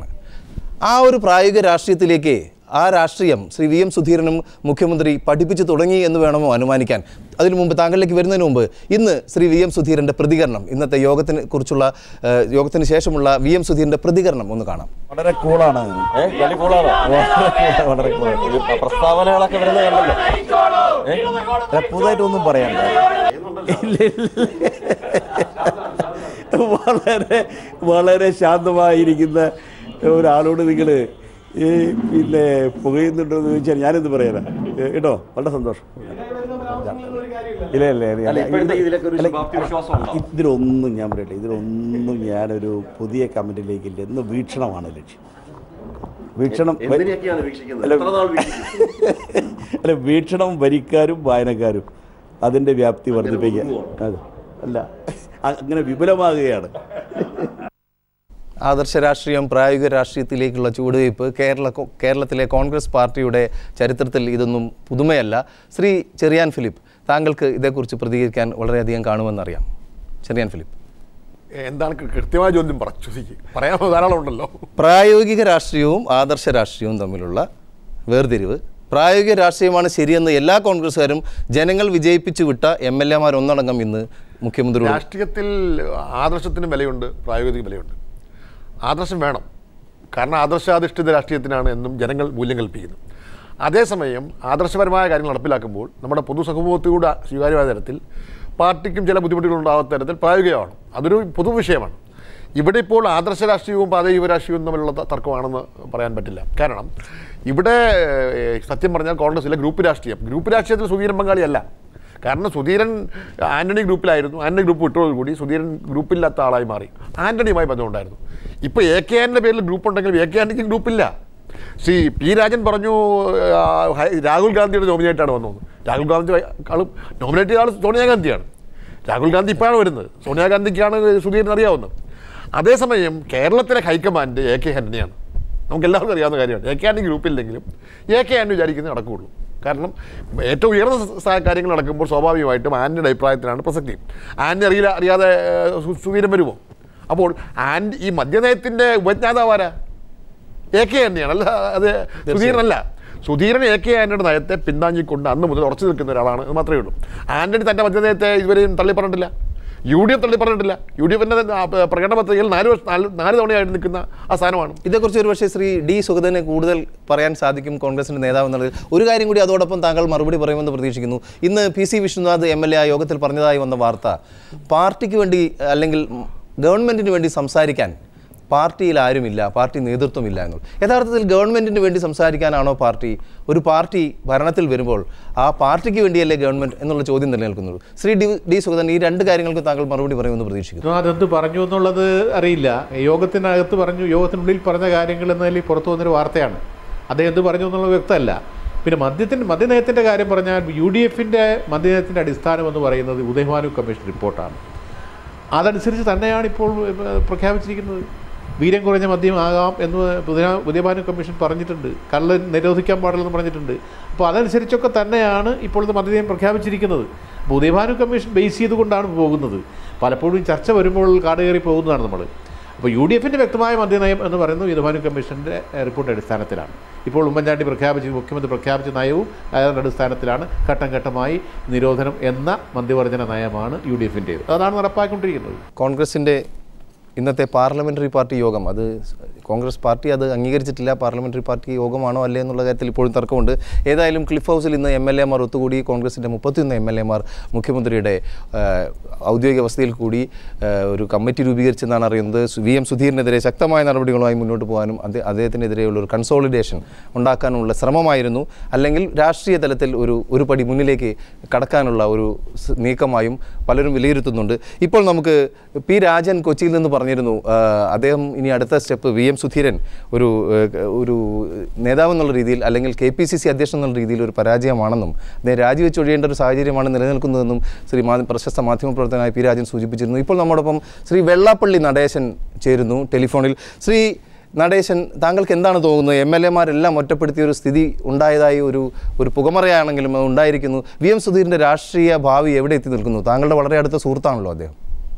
ആ ഒരു പ്രായോഗിക രാഷ്ട്രീയത്തിലേക്ക് ആ രാഷ്ട്രീയം ശ്രീ വി എം സുധീരനും മുഖ്യമന്ത്രി പഠിപ്പിച്ചു തുടങ്ങി എന്ന് വേണമോ അനുമാനിക്കാൻ അതിനു മുമ്പ് താങ്കളിലേക്ക് വരുന്നതിന് മുമ്പ് ഇന്ന് ശ്രീ വി എം സുധീരൻ്റെ പ്രതികരണം ഇന്നത്തെ യോഗത്തിന് കുറിച്ചുള്ള ഏഹ്, യോഗത്തിന് ശേഷമുള്ള വി എം സുധീരൻ്റെ പ്രതികരണം ഒന്ന് കാണാം വളരെ കൂളാണ് വളരെ വളരെ കൂളാണ് പ്രസ്താവനകളൊക്കെ വരുന്നത് കണ്ടല്ലോ ഏ? അല്ല, പുതുതായിട്ടൊന്നും പറയണ്ട ഇല്ല, ഇല്ല. വളരെ വളരെ ശാന്തമായിരിക്കുന്ന ഒരാളോട് നിങ്ങൾ ഈ പിന്നെ പുകയുന്നുണ്ടോ എന്ന് ചോദിച്ചാൽ ഞാനെന്ത് പറയാനാ ഏ, കേട്ടോ വളരെ സന്തോഷം ഇല്ല ഇല്ല ഇല്ല, ഇല്ല. അല്ല, ഇതിലൊന്നും ഞാൻ പറയട്ടെ ഇതിലൊന്നും ഞാനൊരു പുതിയ കമന്റിലേക്കില്ല ഇന്ന് വീക്ഷണമാണ് ലക്ഷ്യം വീക്ഷണം അല്ല, അല്ല വീക്ഷണം വരിക്കാരും വായനക്കാരും അതിൻ്റെ വ്യാപ്തി വർദ്ധിപ്പിക്കുക അതെ അല്ല അ- അങ്ങനെ വിപുലമാകുകയാണ് ആദർശ രാഷ്ട്രീയം പ്രായോഗിക രാഷ്ട്രീയത്തിലേക്കുള്ള ചുവടുവയ്പ് കേരള കേരളത്തിലെ കോൺഗ്രസ് പാർട്ടിയുടെ ചരിത്രത്തിൽ ഇതൊന്നും പുതുമയല്ല ശ്രീ ചെറിയാൻ ഫിലിപ്പ് താങ്കൾക്ക് ഇതേക്കുറിച്ച് പ്രതികരിക്കാൻ വളരെയധികം കാണുമെന്നറിയാം ചെറിയാൻ ഫിലിപ്പ് എന്താണ് കൃ- കൃത്യമായ ചോദ്യം പറ ചോദിക്ക് പറയാൻ ധാരാളം ഉണ്ടല്ലോ പ്രായോഗിക രാഷ്ട്രീയവും ആദർശ രാഷ്ട്രീയവും തമ്മിലുള്ള വേർതിരിവ് പ്രായോഗിക രാഷ്ട്രീയമാണ് ശരിയെന്ന് എല്ലാ കോൺഗ്രസ്സുകാരും ജനങ്ങൾ വിജയിപ്പിച്ചു വിട്ട എം എൽ എമാർ ഒന്നടങ്കം ഇന്ന് മുഖ്യമന്ത്രിയോട് രാഷ്ട്രീയത്തിൽ ആദർശത്തിന് വിലയുണ്ട് പ്രായോഗിക വിലയുണ്ട് ആദർശം വേണം കാരണം ആദർശാധിഷ്ഠിത രാഷ്ട്രീയത്തിനാണ് എന്നും ജനങ്ങൾ മൂല്യം കൽപ്പിക്കുന്നത് അതേസമയം ആദർശപരമായ കാര്യങ്ങൾ നടപ്പിലാക്കുമ്പോൾ നമ്മുടെ പൊതുസമൂഹത്തിലൂടെ സ്വീകാര്യമായ തരത്തിൽ പാർട്ടിക്കും ചില ബുദ്ധിമുട്ടുകൾ ഉണ്ടാകാത്ത തരത്തിൽ പ്രായോഗികമാണ് അതൊരു പൊതുവിഷയമാണ് ഇവിടെ ഇപ്പോൾ ആദർശ രാഷ്ട്രീയവും പ്രാദേശിക രാഷ്ട്രീയവും തമ്മിലുള്ള ത- തർക്കമാണെന്ന് പറയാൻ പറ്റില്ല കാരണം ഇവിടെ ഏഹ്, സത്യം പറഞ്ഞാൽ കോൺഗ്രസിലെ ഗ്രൂപ്പ് രാഷ്ട്രീയം ഗ്രൂപ്പ് രാഷ്ട്രീയത്തിൽ സുധീരൻ പങ്കാളിയല്ല കാരണം സുധീരൻ ആന്റണി ഗ്രൂപ്പിലായിരുന്നു ആന്റണി ഗ്രൂപ്പ് വിട്ടതോടുകൂടി സുധീരൻ ഗ്രൂപ്പില്ലാത്ത ആളായി മാറി ആന്റണിയുമായി ബന്ധമുണ്ടായിരുന്നു ഇപ്പോൾ എ കെ ആൻ്റെ പേരിൽ ഗ്രൂപ്പ് ഉണ്ടെങ്കിൽ എ കെ ആൻ്റണിക്ക് ഗ്രൂപ്പില്ല ശ്രീ പി രാജൻ പറഞ്ഞു ആ, ഹൈ- രാഹുൽ ഗാന്ധിയുടെ നോമിനേറ്റാണ് വന്നത് രാഹുൽ ഗാന്ധി ആളും നോമിനേറ്റ് ചെയ്ത ആൾ സോണിയാഗാന്ധിയാണ് രാഹുൽ ഗാന്ധി ഇപ്പോഴാണ് വരുന്നത് സോണിയാഗാന്ധിക്കാണ് സുധീരൻ അറിയാവുന്നത് അതേസമയം കേരളത്തിലെ ഹൈക്കമാൻഡ് എ കെ ആൻ്റണിയാണ് നമുക്ക് എല്ലാവർക്കും അറിയാവുന്ന കാര്യമാണ് എ കെ ആൻ്റണി ഗ്രൂപ്പില്ലെങ്കിലും എ കെ ആൻ്റണി വിചാരിക്കുന്നത് നടക്കുകയുള്ളൂ കാരണം ഏറ്റവും ഉയർന്ന സ- സ- കാര്യങ്ങൾ നടക്കുമ്പോൾ സ്വാഭാവികമായിട്ടും ആൻ്റണിയുടെ അഭിപ്രായത്തിനാണ് പ്രസക്തി ആൻ്റണി അറിയില്ല അറിയാതെ ഏഹ്, സു- സുധീരൻ വരുമോ അപ്പോൾ ആൻഡ് ഈ മദ്യനയത്തിൻ്റെ ഉപജ്ഞാതാവാരാ എ കെ ആൻ്റണിയാണ് അല്ല അത് സുധീരനല്ല സുധീരൻ എ കെ ആൻ്റണിയുടെ നയത്തെ പിന്താങ്ങിക്കൊണ്ട് അന്ന് മുതൽ ഉറച്ചു നിൽക്കുന്ന ഒരാളാണ് അത് മാത്രമേ ഉള്ളൂ ആൻ്റണി തൻ്റെ മദ്യനയത്തെ ഇതുവരെയും തള്ളി പറഞ്ഞിട്ടില്ല യു ഡി എഫ് തള്ളി പറഞ്ഞിട്ടില്ല യു ഡി എഫിൻ്റെ പ്രകടന പത്രികയിൽ നാല് വർഷം നാല് നാല് തവണയായിട്ട് നിൽക്കുന്ന ആ സ്ഥാനമാണ് ഇതേക്കുറിച്ച് ഒരു പക്ഷേ ശ്രീ ഡി സുഗതനെ കൂടുതൽ പറയാൻ സാധിക്കും കോൺഗ്രസിന്റെ നേതാവ് എന്നുള്ളത് ഒരു കാര്യം കൂടി അതോടൊപ്പം താങ്കൾ മറുപടി പറയുമെന്ന് പ്രതീക്ഷിക്കുന്നു ഇന്ന് P C Vishnunath M L A ആ യോഗത്തിൽ പറഞ്ഞതായി വന്ന വാർത്ത പാർട്ടിക്ക് വേണ്ടി അല്ലെങ്കിൽ ഗവൺമെന്റിന് വേണ്ടി സംസാരിക്കാൻ പാർട്ടിയിൽ ആരുമില്ല പാർട്ടി നേതൃത്വമില്ല എന്നുള്ളത് യഥാർത്ഥത്തിൽ ഗവൺമെന്റിന് വേണ്ടി സംസാരിക്കാനാണോ പാർട്ടി ഒരു പാർട്ടി ഭരണത്തിൽ വരുമ്പോൾ ആ പാർട്ടിക്ക് വേണ്ടിയല്ലേ ഗവൺമെന്റ് എന്നുള്ള ചോദ്യം നിലനിൽക്കുന്നുള്ളൂ ശ്രീ ഡി ഡി സുഗതൻ ഈ രണ്ട് കാര്യങ്ങൾക്ക് താങ്കൾ മറുപടി പറയുമെന്ന് പ്രതീക്ഷിക്കുന്നു ഇതും അതെന്ത് പറഞ്ഞു എന്നുള്ളത് അറിയില്ല യോഗത്തിനകത്ത് പറഞ്ഞു യോഗത്തിനുള്ളിൽ പറഞ്ഞ കാര്യങ്ങൾ എന്നതിൽ പുറത്തു വന്നൊരു വാർത്തയാണ് അദ്ദേഹം എന്ത് പറഞ്ഞു എന്നുള്ളത് വ്യക്തമല്ല പിന്നെ മദ്യത്തിൻ്റെ മദ്യനയത്തിൻ്റെ കാര്യം പറഞ്ഞാൽ യു ഡി എഫിൻ്റെ മദ്യനയത്തിൻ്റെ അടിസ്ഥാനം എന്ന് പറയുന്നത് ഉദയഭാനു കമ്മീഷൻ റിപ്പോർട്ടാണ് അതനുസരിച്ച് തന്നെയാണ് ഇപ്പോൾ ഏഹ്, പ്രഖ്യാപിച്ചിരിക്കുന്നത് വീര്യം കുറഞ്ഞ മദ്യമാകാം എന്ന് പുതിയ ഉദയഭാനു കമ്മീഷൻ പറഞ്ഞിട്ടുണ്ട് കള്ള് നിരോധിക്കാൻ പാടില്ലെന്ന് പറഞ്ഞിട്ടുണ്ട് അപ്പോൾ അതനുസരിച്ചൊക്കെ തന്നെയാണ് ഇപ്പോൾ ഇത് മദ്യനയം പ്രഖ്യാപിച്ചിരിക്കുന്നത് അപ്പോൾ ഉദയഭാനു കമ്മീഷൻ ബേസ് ചെയ്തുകൊണ്ടാണ് പോകുന്നത് പലപ്പോഴും ചർച്ച വരുമ്പോൾ കാട് കയറി പോകുന്നതാണ് നമ്മൾ അപ്പോൾ യു ഡി എഫിൻ്റെ വ്യക്തമായ മദ്യനയം എന്ന് പറയുന്നത് ഉദയഭാനു കമ്മീഷൻ്റെ റിപ്പോർട്ട് അടിസ്ഥാനത്തിലാണ് ഇപ്പോൾ ഉമ്മൻചാണ്ടി പ്രഖ്യാപിച്ച് മുഖ്യമന്ത്രി പ്രഖ്യാപിച്ച നയവും അതിൻ്റെ അടിസ്ഥാനത്തിലാണ് ഘട്ടം ഘട്ടമായി നിരോധനം എന്ന മദ്യവർജന നയമാണ് യു ഡി എഫിൻ്റേത് അതാണ് നടപ്പാക്കിക്കൊണ്ടിരിക്കുന്നത് കോൺഗ്രസിൻ്റെ ഇന്നത്തെ പാർലമെൻ്ററി പാർട്ടി യോഗം അത് കോൺഗ്രസ് പാർട്ടി അത് അംഗീകരിച്ചിട്ടില്ല പാർലമെൻ്ററി പാർട്ടി യോഗമാണോ അല്ലേ എന്നുള്ള കാര്യത്തിൽ ഇപ്പോഴും തർക്കമുണ്ട് ഏതായാലും ക്ലിഫ് ഹൗസിൽ ഇന്ന് എം എൽ എമാർ ഒത്തുകൂടി കോൺഗ്രസിൻ്റെ മുപ്പത്തിയൊന്ന് എം എൽ എമാർ മുഖ്യമന്ത്രിയുടെ ആ, ഔദ്യോഗിക വസതിയിൽ കൂടി ആ, ഒരു കമ്മിറ്റി രൂപീകരിച്ചെന്നാണ് അറിയുന്നത് സു- വി എം സുധീറിനെതിരെ ശക്തമായ നടപടികളുമായി മുന്നോട്ട് പോകാനും അദ്ദേഹ അദ്ദേഹത്തിനെതിരെയുള്ള ഒരു കൺസോളിഡേഷൻ ഉണ്ടാക്കാനുള്ള ശ്രമമായിരുന്നു അല്ലെങ്കിൽ രാഷ്ട്രീയ തലത്തിൽ ഒരു ഒരു പടി മുന്നിലേക്ക് കടക്കാനുള്ള ഒരു സ് നീക്കമായും പലരും വിലയിരുത്തുന്നുണ്ട് ഇപ്പോൾ നമുക്ക് പി രാജൻ കൊച്ചിയിൽ നിന്ന് പറഞ്ഞിരുന്നു ആ, അദ്ദേഹം ഇനി അടുത്ത സ്റ്റെപ്പ് വി എം സുധീരൻ ഒരു ഏഹ്, ഒരു നേതാവ് എന്നുള്ള രീതിയിൽ അല്ലെങ്കിൽ കെ പി സി സി അധ്യക്ഷൻ എന്നുള്ള രീതിയിൽ ഒരു പരാജയമാണെന്നും അദ്ദേഹം രാജിവെച്ച് ഒഴിയേണ്ട ഒരു സാഹചര്യമാണ് നിലനിൽക്കുന്നതെന്നും ശ്രീ മാ പ്രശസ്ത മാധ്യമപ്രവർത്തകനായ പി രാജൻ സൂചിപ്പിച്ചിരുന്നു ഇപ്പോൾ നമ്മോടൊപ്പം ശ്രീ വെള്ളാപ്പള്ളി നടേശൻ ചേരുന്നു ടെലിഫോണിൽ ശ്രീ നടേശൻ താങ്കൾക്ക് എന്താണ് തോന്നുന്നത് എം എൽ എമാരെല്ലാം ഒറ്റപ്പെടുത്തിയ ഒരു സ്ഥിതി ഉണ്ടായതായി ഒരു ഒരു പുകമറയാണെങ്കിലും അത് ഉണ്ടായിരിക്കുന്നു വി എം സുധീറിൻ്റെ രാഷ്ട്രീയ ഭാവി എവിടെ എത്തി നിൽക്കുന്നു താങ്കളുടെ വളരെ അടുത്ത സുഹൃത്താണല്ലോ അദ്ദേഹം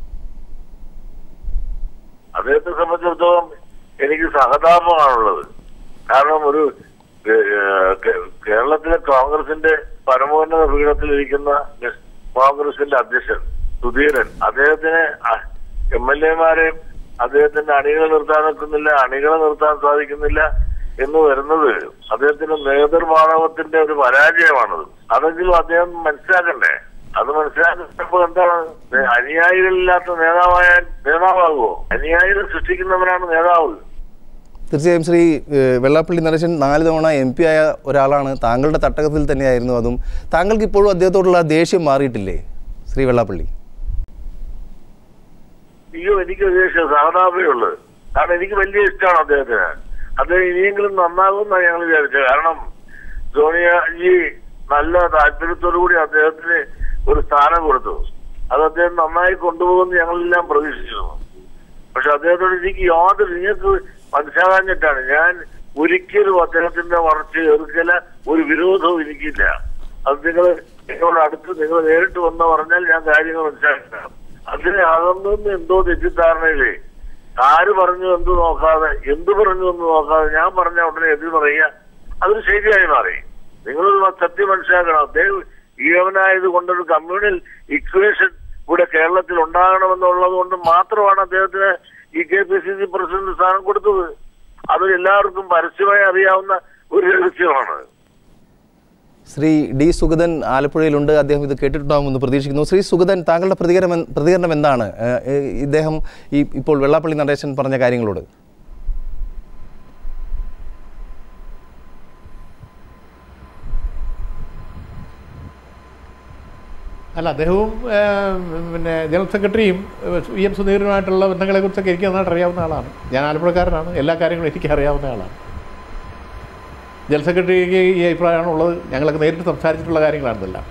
അദ്ദേഹത്തെ സംബന്ധിച്ചിടത്തോളം എനിക്ക് സഹതാപമാണുള്ളത് കാരണം ഒരു ഏഹ്, കേ- കേരളത്തിലെ കോൺഗ്രസിന്റെ പരമോന്നത പീഠത്തിലിരിക്കുന്ന കോൺഗ്രസിന്റെ അധ്യക്ഷൻ സുധീരൻ അദ്ദേഹത്തിന് എം എൽ എമാരെയും അദ്ദേഹത്തിന്റെ അണികളെ നിർത്താൻ നിൽക്കുന്നില്ല അണികളെ നിർത്താൻ സാധിക്കുന്നില്ല എന്ന് വരുന്നത് അദ്ദേഹത്തിന്റെ നേതൃമാണവത്തിന്റെ ഒരു പരാജയമാണത് അതെങ്കിലും അദ്ദേഹം മനസ്സിലാക്കണ്ടേ അത് മനസ്സിലാക്കുമ്പോ എന്താണ് നേ- അനുയായികളില്ലാത്ത നേതാവായ നേതാവാകുമോ അനുയായികൾ സൃഷ്ടിക്കുന്നവനാണ് നേതാവ് തീർച്ചയായും ശ്രീ ഏഹ്, വെള്ളാപ്പള്ളി നടേശൻ നാല് തവണ എം പി ആയ ഒരാളാണ് താങ്കളുടെ തട്ടകത്തിൽ തന്നെയായിരുന്നു അതും താങ്കൾക്ക് ഇപ്പോഴും അദ്ദേഹത്തോടുള്ള ദേഷ്യം മാറിയിട്ടില്ലേ ശ്രീ വെള്ളാപ്പള്ളി അയ്യോ എനിക്ക് ഉദ്ദേശിച്ച സഹതാപേ ഉള്ളത് കാരണം എനിക്ക് വലിയ ഇഷ്ടമാണ് അദ്ദേഹത്തിന് അദ്ദേഹം ഇനിയെങ്കിലും നന്നാകുമെന്നാണ് ഞങ്ങൾ വിചാരിച്ചത് കാരണം സോണിയാജി നല്ല താല്പര്യത്തോടു കൂടി അദ്ദേഹത്തിന് ഒരു സ്ഥാനം കൊടുത്തു അത് അദ്ദേഹം നന്നായി കൊണ്ടുപോകുമെന്ന് ഞങ്ങളെല്ലാം പ്രതീക്ഷിച്ചിരുന്നു പക്ഷെ അദ്ദേഹത്തോട് എനിക്ക് യാതൊരു നിങ്ങൾക്ക് മനസ്സിലാകാഞ്ഞിട്ടാണ് ഞാൻ ഒരിക്കലും അദ്ദേഹത്തിന്റെ വളർച്ച എതിർക്കല ഒരു വിരോധവും എനിക്കില്ല അത് നിങ്ങൾ നിങ്ങളുടെ അടുത്ത് നിങ്ങൾ നേരിട്ട് വന്ന് പറഞ്ഞാൽ ഞാൻ കാര്യങ്ങൾ മനസ്സിലാക്കാം അതിനെ അകന്നു എന്തോ തെറ്റിദ്ധാരണയില്ലേ ആര് പറഞ്ഞു എന്ത് നോക്കാതെ എന്ത് പറഞ്ഞു എന്ന് നോക്കാതെ ഞാൻ പറഞ്ഞ ഉടനെ എതിർ പറയുക അതൊരു ശരിയായി മാറി നിങ്ങൾ സത്യം മനസ്സിലാക്കണം അദ്ദേഹം ഈവനായത് കൊണ്ടൊരു കമ്മ്യൂണൽ ഇക്വേഷൻ ഇവിടെ കേരളത്തിൽ ഉണ്ടാകണമെന്നുള്ളത് കൊണ്ട് മാത്രമാണ് അദ്ദേഹത്തിന് ഈ K P C C president സ്ഥാനം കൊടുത്തത് അത് എല്ലാവർക്കും പരസ്യമായി അറിയാവുന്ന ഒരു രഹസ്യമാണ് ശ്രീ ഡി സുഗതൻ ആലപ്പുഴയിലുണ്ട് അദ്ദേഹം ഇത് കേട്ടിട്ടുണ്ടാകുമെന്ന് പ്രതീക്ഷിക്കുന്നു ശ്രീ സുഗതൻ താങ്കളുടെ പ്രതികരണം എൻ- പ്രതികരണം എന്താണ് ഏഹ്, ഏഹ്, ഇദ്ദേഹം ഈ ഇപ്പോൾ വെള്ളാപ്പള്ളി നടേശൻ പറഞ്ഞ കാര്യങ്ങളോട് അല്ല അദ്ദേഹവും ഏഹ്, പിന്നെ ജനറൽ സെക്രട്ടറിയും ഏഹ്, വി എം സുധീരനുമായിട്ടുള്ള ബന്ധങ്ങളെക്കുറിച്ചൊക്കെ എനിക്ക് നന്നായിട്ട് അറിയാവുന്ന ആളാണ് ഞാൻ ആലപ്പുഴക്കാരനാണ് എല്ലാ കാര്യങ്ങളും എനിക്ക് അറിയാവുന്ന ആളാണ് ജനറൽ സെക്രട്ടറിക്ക് ഈ അഭിപ്രായമാണ് ഉള്ളത് ഞങ്ങളൊക്കെ നേരിട്ട് സംസാരിച്ചിട്ടുള്ള കാര്യങ്ങളാണ് ഇതെല്ലാം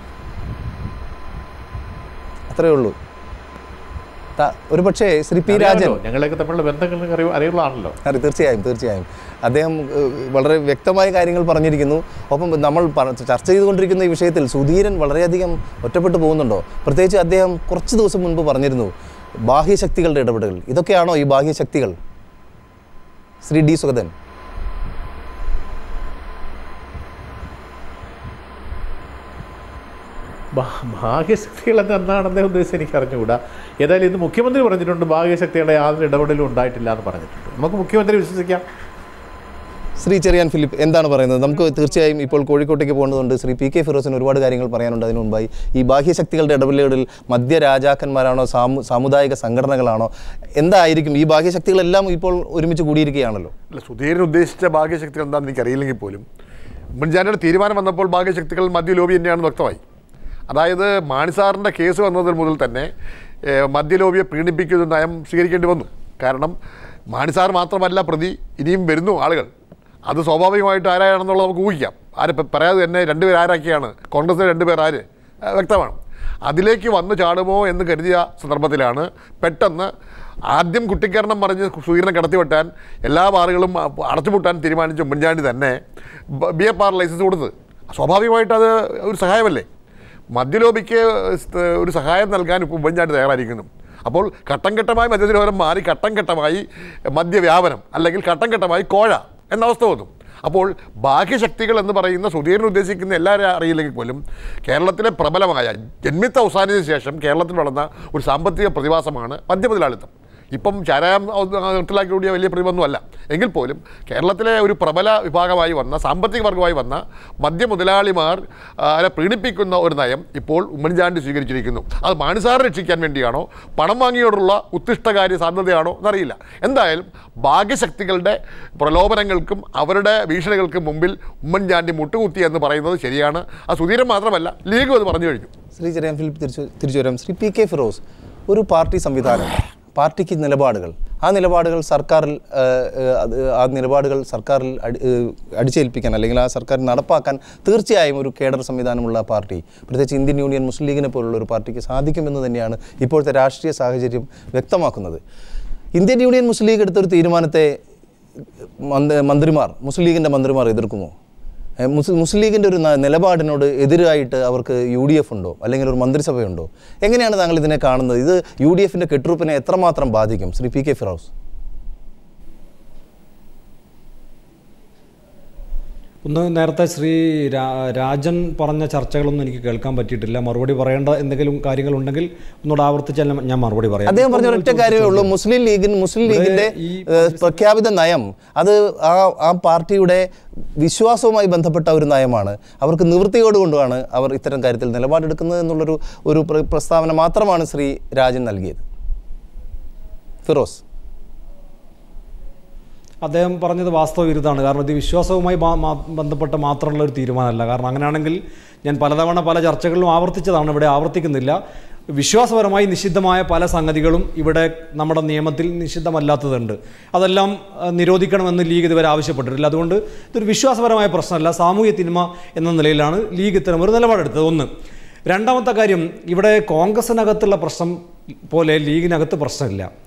അത്രയേ ഉള്ളൂ ത- ഒരു പക്ഷേ ശ്രീ പി രാജൻ അറിയാമല്ലോ, ഞങ്ങളൊക്കെ തമ്മിലുള്ള ബന്ധങ്ങൾ അറിയ അറിയുള്ളതാണല്ലോ അറി തീർച്ചയായും തീർച്ചയായും അദ്ദേഹം ഏഹ്, വളരെ വ്യക്തമായ കാര്യങ്ങൾ പറഞ്ഞിരിക്കുന്നു ഒപ്പം നമ്മൾ പ- ചർച്ച ചെയ്തുകൊണ്ടിരിക്കുന്ന ഈ വിഷയത്തിൽ സുധീരൻ വളരെയധികം ഒറ്റപ്പെട്ടു പോകുന്നുണ്ടോ പ്രത്യേകിച്ച് അദ്ദേഹം കുറച്ച് ദിവസം മുൻപ് പറഞ്ഞിരുന്നു ബാഹ്യശക്തികളുടെ ഇടപെടൽ ഇതൊക്കെയാണോ ഈ ബാഹ്യശക്തികൾ ശ്രീ ഡി സുഗതൻ ഭാ- ഭാഗ്യശക്തികൾ എന്ന് എന്താണ് അദ്ദേഹം ഉദ്ദേശിച്ചത് എനിക്ക് അറിഞ്ഞുകൂടാ ഏതായാലും ഇന്ന് മുഖ്യമന്ത്രി പറഞ്ഞിട്ടുണ്ട് ഭാഗ്യശക്തികളുടെ യാതൊരു ഇടപെടലും ഉണ്ടായിട്ടില്ല എന്ന് പറഞ്ഞിട്ടുണ്ട് നമുക്ക് മുഖ്യമന്ത്രി വിശ്വസിക്കാം ശ്രീ ചെറിയാൻ ഫിലിപ്പ് എന്താണ് പറയുന്നത് നമുക്ക് തീർച്ചയായും ഇപ്പോൾ കോഴിക്കോട്ടേക്ക് പോകേണ്ടതുണ്ട് ശ്രീ പി കെ ഫിറോസിന് ഒരുപാട് കാര്യങ്ങൾ പറയാനുണ്ട് അതിനു മുമ്പായി ഈ ബാഹ്യശക്തികളുടെ ഇടപെടലുകളിൽ മധ്യ രാജാക്കന്മാരാണോ സാമു സാമുദായിക സംഘടനകളാണോ എന്തായിരിക്കും ഈ ബാഹ്യശക്തികളെല്ലാം ഇപ്പോൾ ഒരുമിച്ച് കൂടിയിരിക്കുകയാണല്ലോ അല്ല സുധീരൻ ഉദ്ദേശിച്ച ഭാഗ്യശക്തികൾ എന്താണെന്ന് എനിക്ക് അറിയില്ലെങ്കിൽ പോലും ഉമ്മൻചാണ്ടിയുടെ തീരുമാനം വന്നപ്പോൾ ഭാഗ്യശക്തികൾ മദ്യ ലോബി തന്നെയാണെന്ന് വ്യക്തമായി അതായത് മാണിസാറിൻ്റെ കേസ് വന്നത് മുതൽ തന്നെ ഏഹ്, മദ്യലോബിയെ പീഡിപ്പിക്കുന്ന നയം സ്വീകരിക്കേണ്ടി വന്നു കാരണം മാണിസാർ മാത്രമല്ല പ്രതി ഇനിയും വരുന്നു ആളുകൾ അത് സ്വാഭാവികമായിട്ട് ആരാണെന്നുള്ളത് നമുക്ക് ഊഹിക്കാം ആര് ഇപ്പം പറയാതെ തന്നെ രണ്ടുപേർ ആരാക്കിയാണ് കോൺഗ്രസിലെ രണ്ടുപേർ ആര് ഏഹ്, വ്യക്തമാണ് അതിലേക്ക് വന്നു ചാടുമോ എന്ന് കരുതിയ സന്ദർഭത്തിലാണ് പെട്ടെന്ന് ആദ്യം കുട്ടിക്കരണം പറഞ്ഞ് സുധീരനെ കടത്തിവിട്ടാൻ എല്ലാ ബാറുകളും അ- അടച്ചുപൂട്ടാൻ തീരുമാനിച്ച ഉമ്മൻചാണ്ടി തന്നെ ബി എ പാർ ലൈസൻസ് കൊടുത്തത് സ്വാഭാവികമായിട്ട് അത് ഒരു സഹായമല്ലേ മദ്യലോബിക്ക് സ് ഒരു സഹായം നൽകാൻ ഇപ്പോൾ ഉമ്മൻചാണ്ടി തയ്യാറായിരിക്കുന്നു അപ്പോൾ ഘട്ടം ഘട്ടമായി മദ്യനിരോധനം മാറി ഘട്ടം ഘട്ടമായി മദ്യവ്യാപനം അല്ലെങ്കിൽ ഘട്ടം ഘട്ടമായി കോഴ എന്ന അവസ്ഥ വന്നു അപ്പോൾ ബാഹ്യശക്തികൾ എന്ന് പറയുന്ന സുധീരൻ ഉദ്ദേശിക്കുന്ന എല്ലാവരും അറിയില്ലെങ്കിൽ പോലും കേരളത്തിലെ പ്രബലമായ ജന്മിത്ത അവസാനത്തിന് ശേഷം കേരളത്തിൽ വളർന്ന ഒരു സാമ്പത്തിക പ്രതിഭാസമാണ് മദ്യമുതലാളിത്തം ഇപ്പം ചാരായം നിർത്തലാക്കി കൂടിയ വലിയ പ്രതിബന്ധമല്ല എങ്കിൽ പോലും കേരളത്തിലെ ഒരു പ്രബല വിഭാഗമായി വന്ന സാമ്പത്തിക വർഗമായി വന്ന മദ്യമുതലാളിമാർ ആ, രെ പ്രീണിപ്പിക്കുന്ന ഒരു നയം ഇപ്പോൾ ഉമ്മൻചാണ്ടി സ്വീകരിച്ചിരിക്കുന്നു അത് മാണിസാറെ രക്ഷിക്കാൻ വേണ്ടിയാണോ പണം വാങ്ങിയോടുള്ള ഉത്തിഷ്ടകാര്യ സാധ്യതയാണോ എന്നറിയില്ല എന്തായാലും ഭാഗ്യശക്തികളുടെ പ്രലോഭനങ്ങൾക്കും അവരുടെ ഭീഷണികൾക്കും മുമ്പിൽ ഉമ്മൻചാണ്ടി മുട്ടുകുത്തി എന്ന് പറയുന്നത് ശരിയാണ് അത് സുധീരൻ മാത്രമല്ല ലീഗും അത് പറഞ്ഞു കഴിഞ്ഞു ശ്രീ ചെറിയാൻ ഫിലിപ്പ് തിരിച്ചു തിരിച്ചു വരാം ശ്രീ പി കെ ഫിറോസ് ഒരു പാർട്ടി സംവിധാനം പാർട്ടിക്ക് നിലപാടുകൾ ആ നിലപാടുകൾ സർക്കാരിൽ ആ, അത് ആ നിലപാടുകൾ സർക്കാരിൽ അടി ഏ, അടിച്ചേൽപ്പിക്കാൻ അല്ലെങ്കിൽ ആ സർക്കാർ നടപ്പാക്കാൻ തീർച്ചയായും ഒരു കേഡർ സംവിധാനമുള്ള പാർട്ടി പ്രത്യേകിച്ച് ഇന്ത്യൻ യൂണിയൻ മുസ്ലിം ലീഗിനെ പോലുള്ള ഒരു പാർട്ടിക്ക് സാധിക്കുമെന്ന് തന്നെയാണ് ഇപ്പോഴത്തെ രാഷ്ട്രീയ സാഹചര്യം വ്യക്തമാക്കുന്നത് ഇന്ത്യൻ യൂണിയൻ മുസ്ലിം ലീഗ് എടുത്തൊരു തീരുമാനത്തെ മന്ത് മന്ത്രിമാർ മുസ്ലിം ലീഗിൻ്റെ മന്ത്രിമാർ എതിർക്കുമോ ഏ, മുസ് മുസ്ലിം ലീഗിൻ്റെ ഒരു ന- നിലപാടിനോട് എതിരായിട്ട് അവർക്ക് യു ഡി എഫ് ഉണ്ടോ അല്ലെങ്കിൽ ഒരു മന്ത്രിസഭയുണ്ടോ എങ്ങനെയാണ് താങ്കൾ ഇതിനെ കാണുന്നത് ഇത് യു ഡി എഫിൻ്റെ കെട്ടുറപ്പിനെ എത്രമാത്രം ബാധിക്കും ശ്രീ പി കെ ഫിറോസ് ഒന്ന് നേരത്തെ ശ്രീ രാ- രാജൻ പറഞ്ഞ ചർച്ചകളൊന്നും എനിക്ക് കേൾക്കാൻ പറ്റിയിട്ടില്ല മറുപടി പറയേണ്ട എന്തെങ്കിലും കാര്യങ്ങളുണ്ടെങ്കിൽ ഒന്നുകൂടെ ആവർത്തിച്ചാൽ ഞാൻ- ഞാൻ മറുപടി പറയാം അദ്ദേഹം പറഞ്ഞ ഒറ്റ കാര്യമേ ഉള്ളൂ മുസ്ലിം ലീഗിന് മുസ്ലിം ഇവിടെ ലീഗിന്റെ ഈ ഏ, പ്രഖ്യാപിത നയം അത് ആ ആ പാർട്ടിയുടെ വിശ്വാസവുമായി ബന്ധപ്പെട്ട ഒരു നയമാണ് അവർക്ക് നിവൃത്തിയോട് കൊണ്ടുമാണ് അവർ ഇത്തരം കാര്യത്തിൽ നിലപാടെടുക്കുന്നത് എന്നുള്ളൊരു ഒരു പ്ര- പ്രസ്താവന മാത്രമാണ് ശ്രീ രാജൻ നൽകിയത് ഫിറോസ് അദ്ദേഹം പറഞ്ഞത് വാസ്തവ വിരുദ്ധമാണ് കാരണം ഇത് വിശ്വാസവുമായി മാ- മാ- ബന്ധപ്പെട്ട മാത്രമുള്ള ഒരു തീരുമാനമല്ല കാരണം അങ്ങനെയാണെങ്കിൽ ഞാൻ പലതവണ പല ചർച്ചകളിലും ആവർത്തിച്ചതാണ് ഇവിടെ ആവർത്തിക്കുന്നില്ല വിശ്വാസപരമായി നിഷിദ്ധമായ പല സംഗതികളും ഇവിടെ നമ്മുടെ നിയമത്തിൽ നിഷിദ്ധമല്ലാത്തതുണ്ട് അതെല്ലാം ആ, നിരോധിക്കണമെന്ന് ലീഗ് ഇതുവരെ ആവശ്യപ്പെട്ടിട്ടില്ല അതുകൊണ്ട് ഇതൊരു വിശ്വാസപരമായ പ്രശ്നമല്ല സാമൂഹ്യ തിന്മ എന്ന നിലയിലാണ് ലീഗ് ഇത്തരം ഒരു നിലപാടെടുത്തത് ഒന്ന് രണ്ടാമത്തെ കാര്യം ഇവിടെ കോൺഗ്രസിനകത്തുള്ള പ്രശ്നം പോലെ ലീഗിനകത്ത് പ്രശ്നമില്ല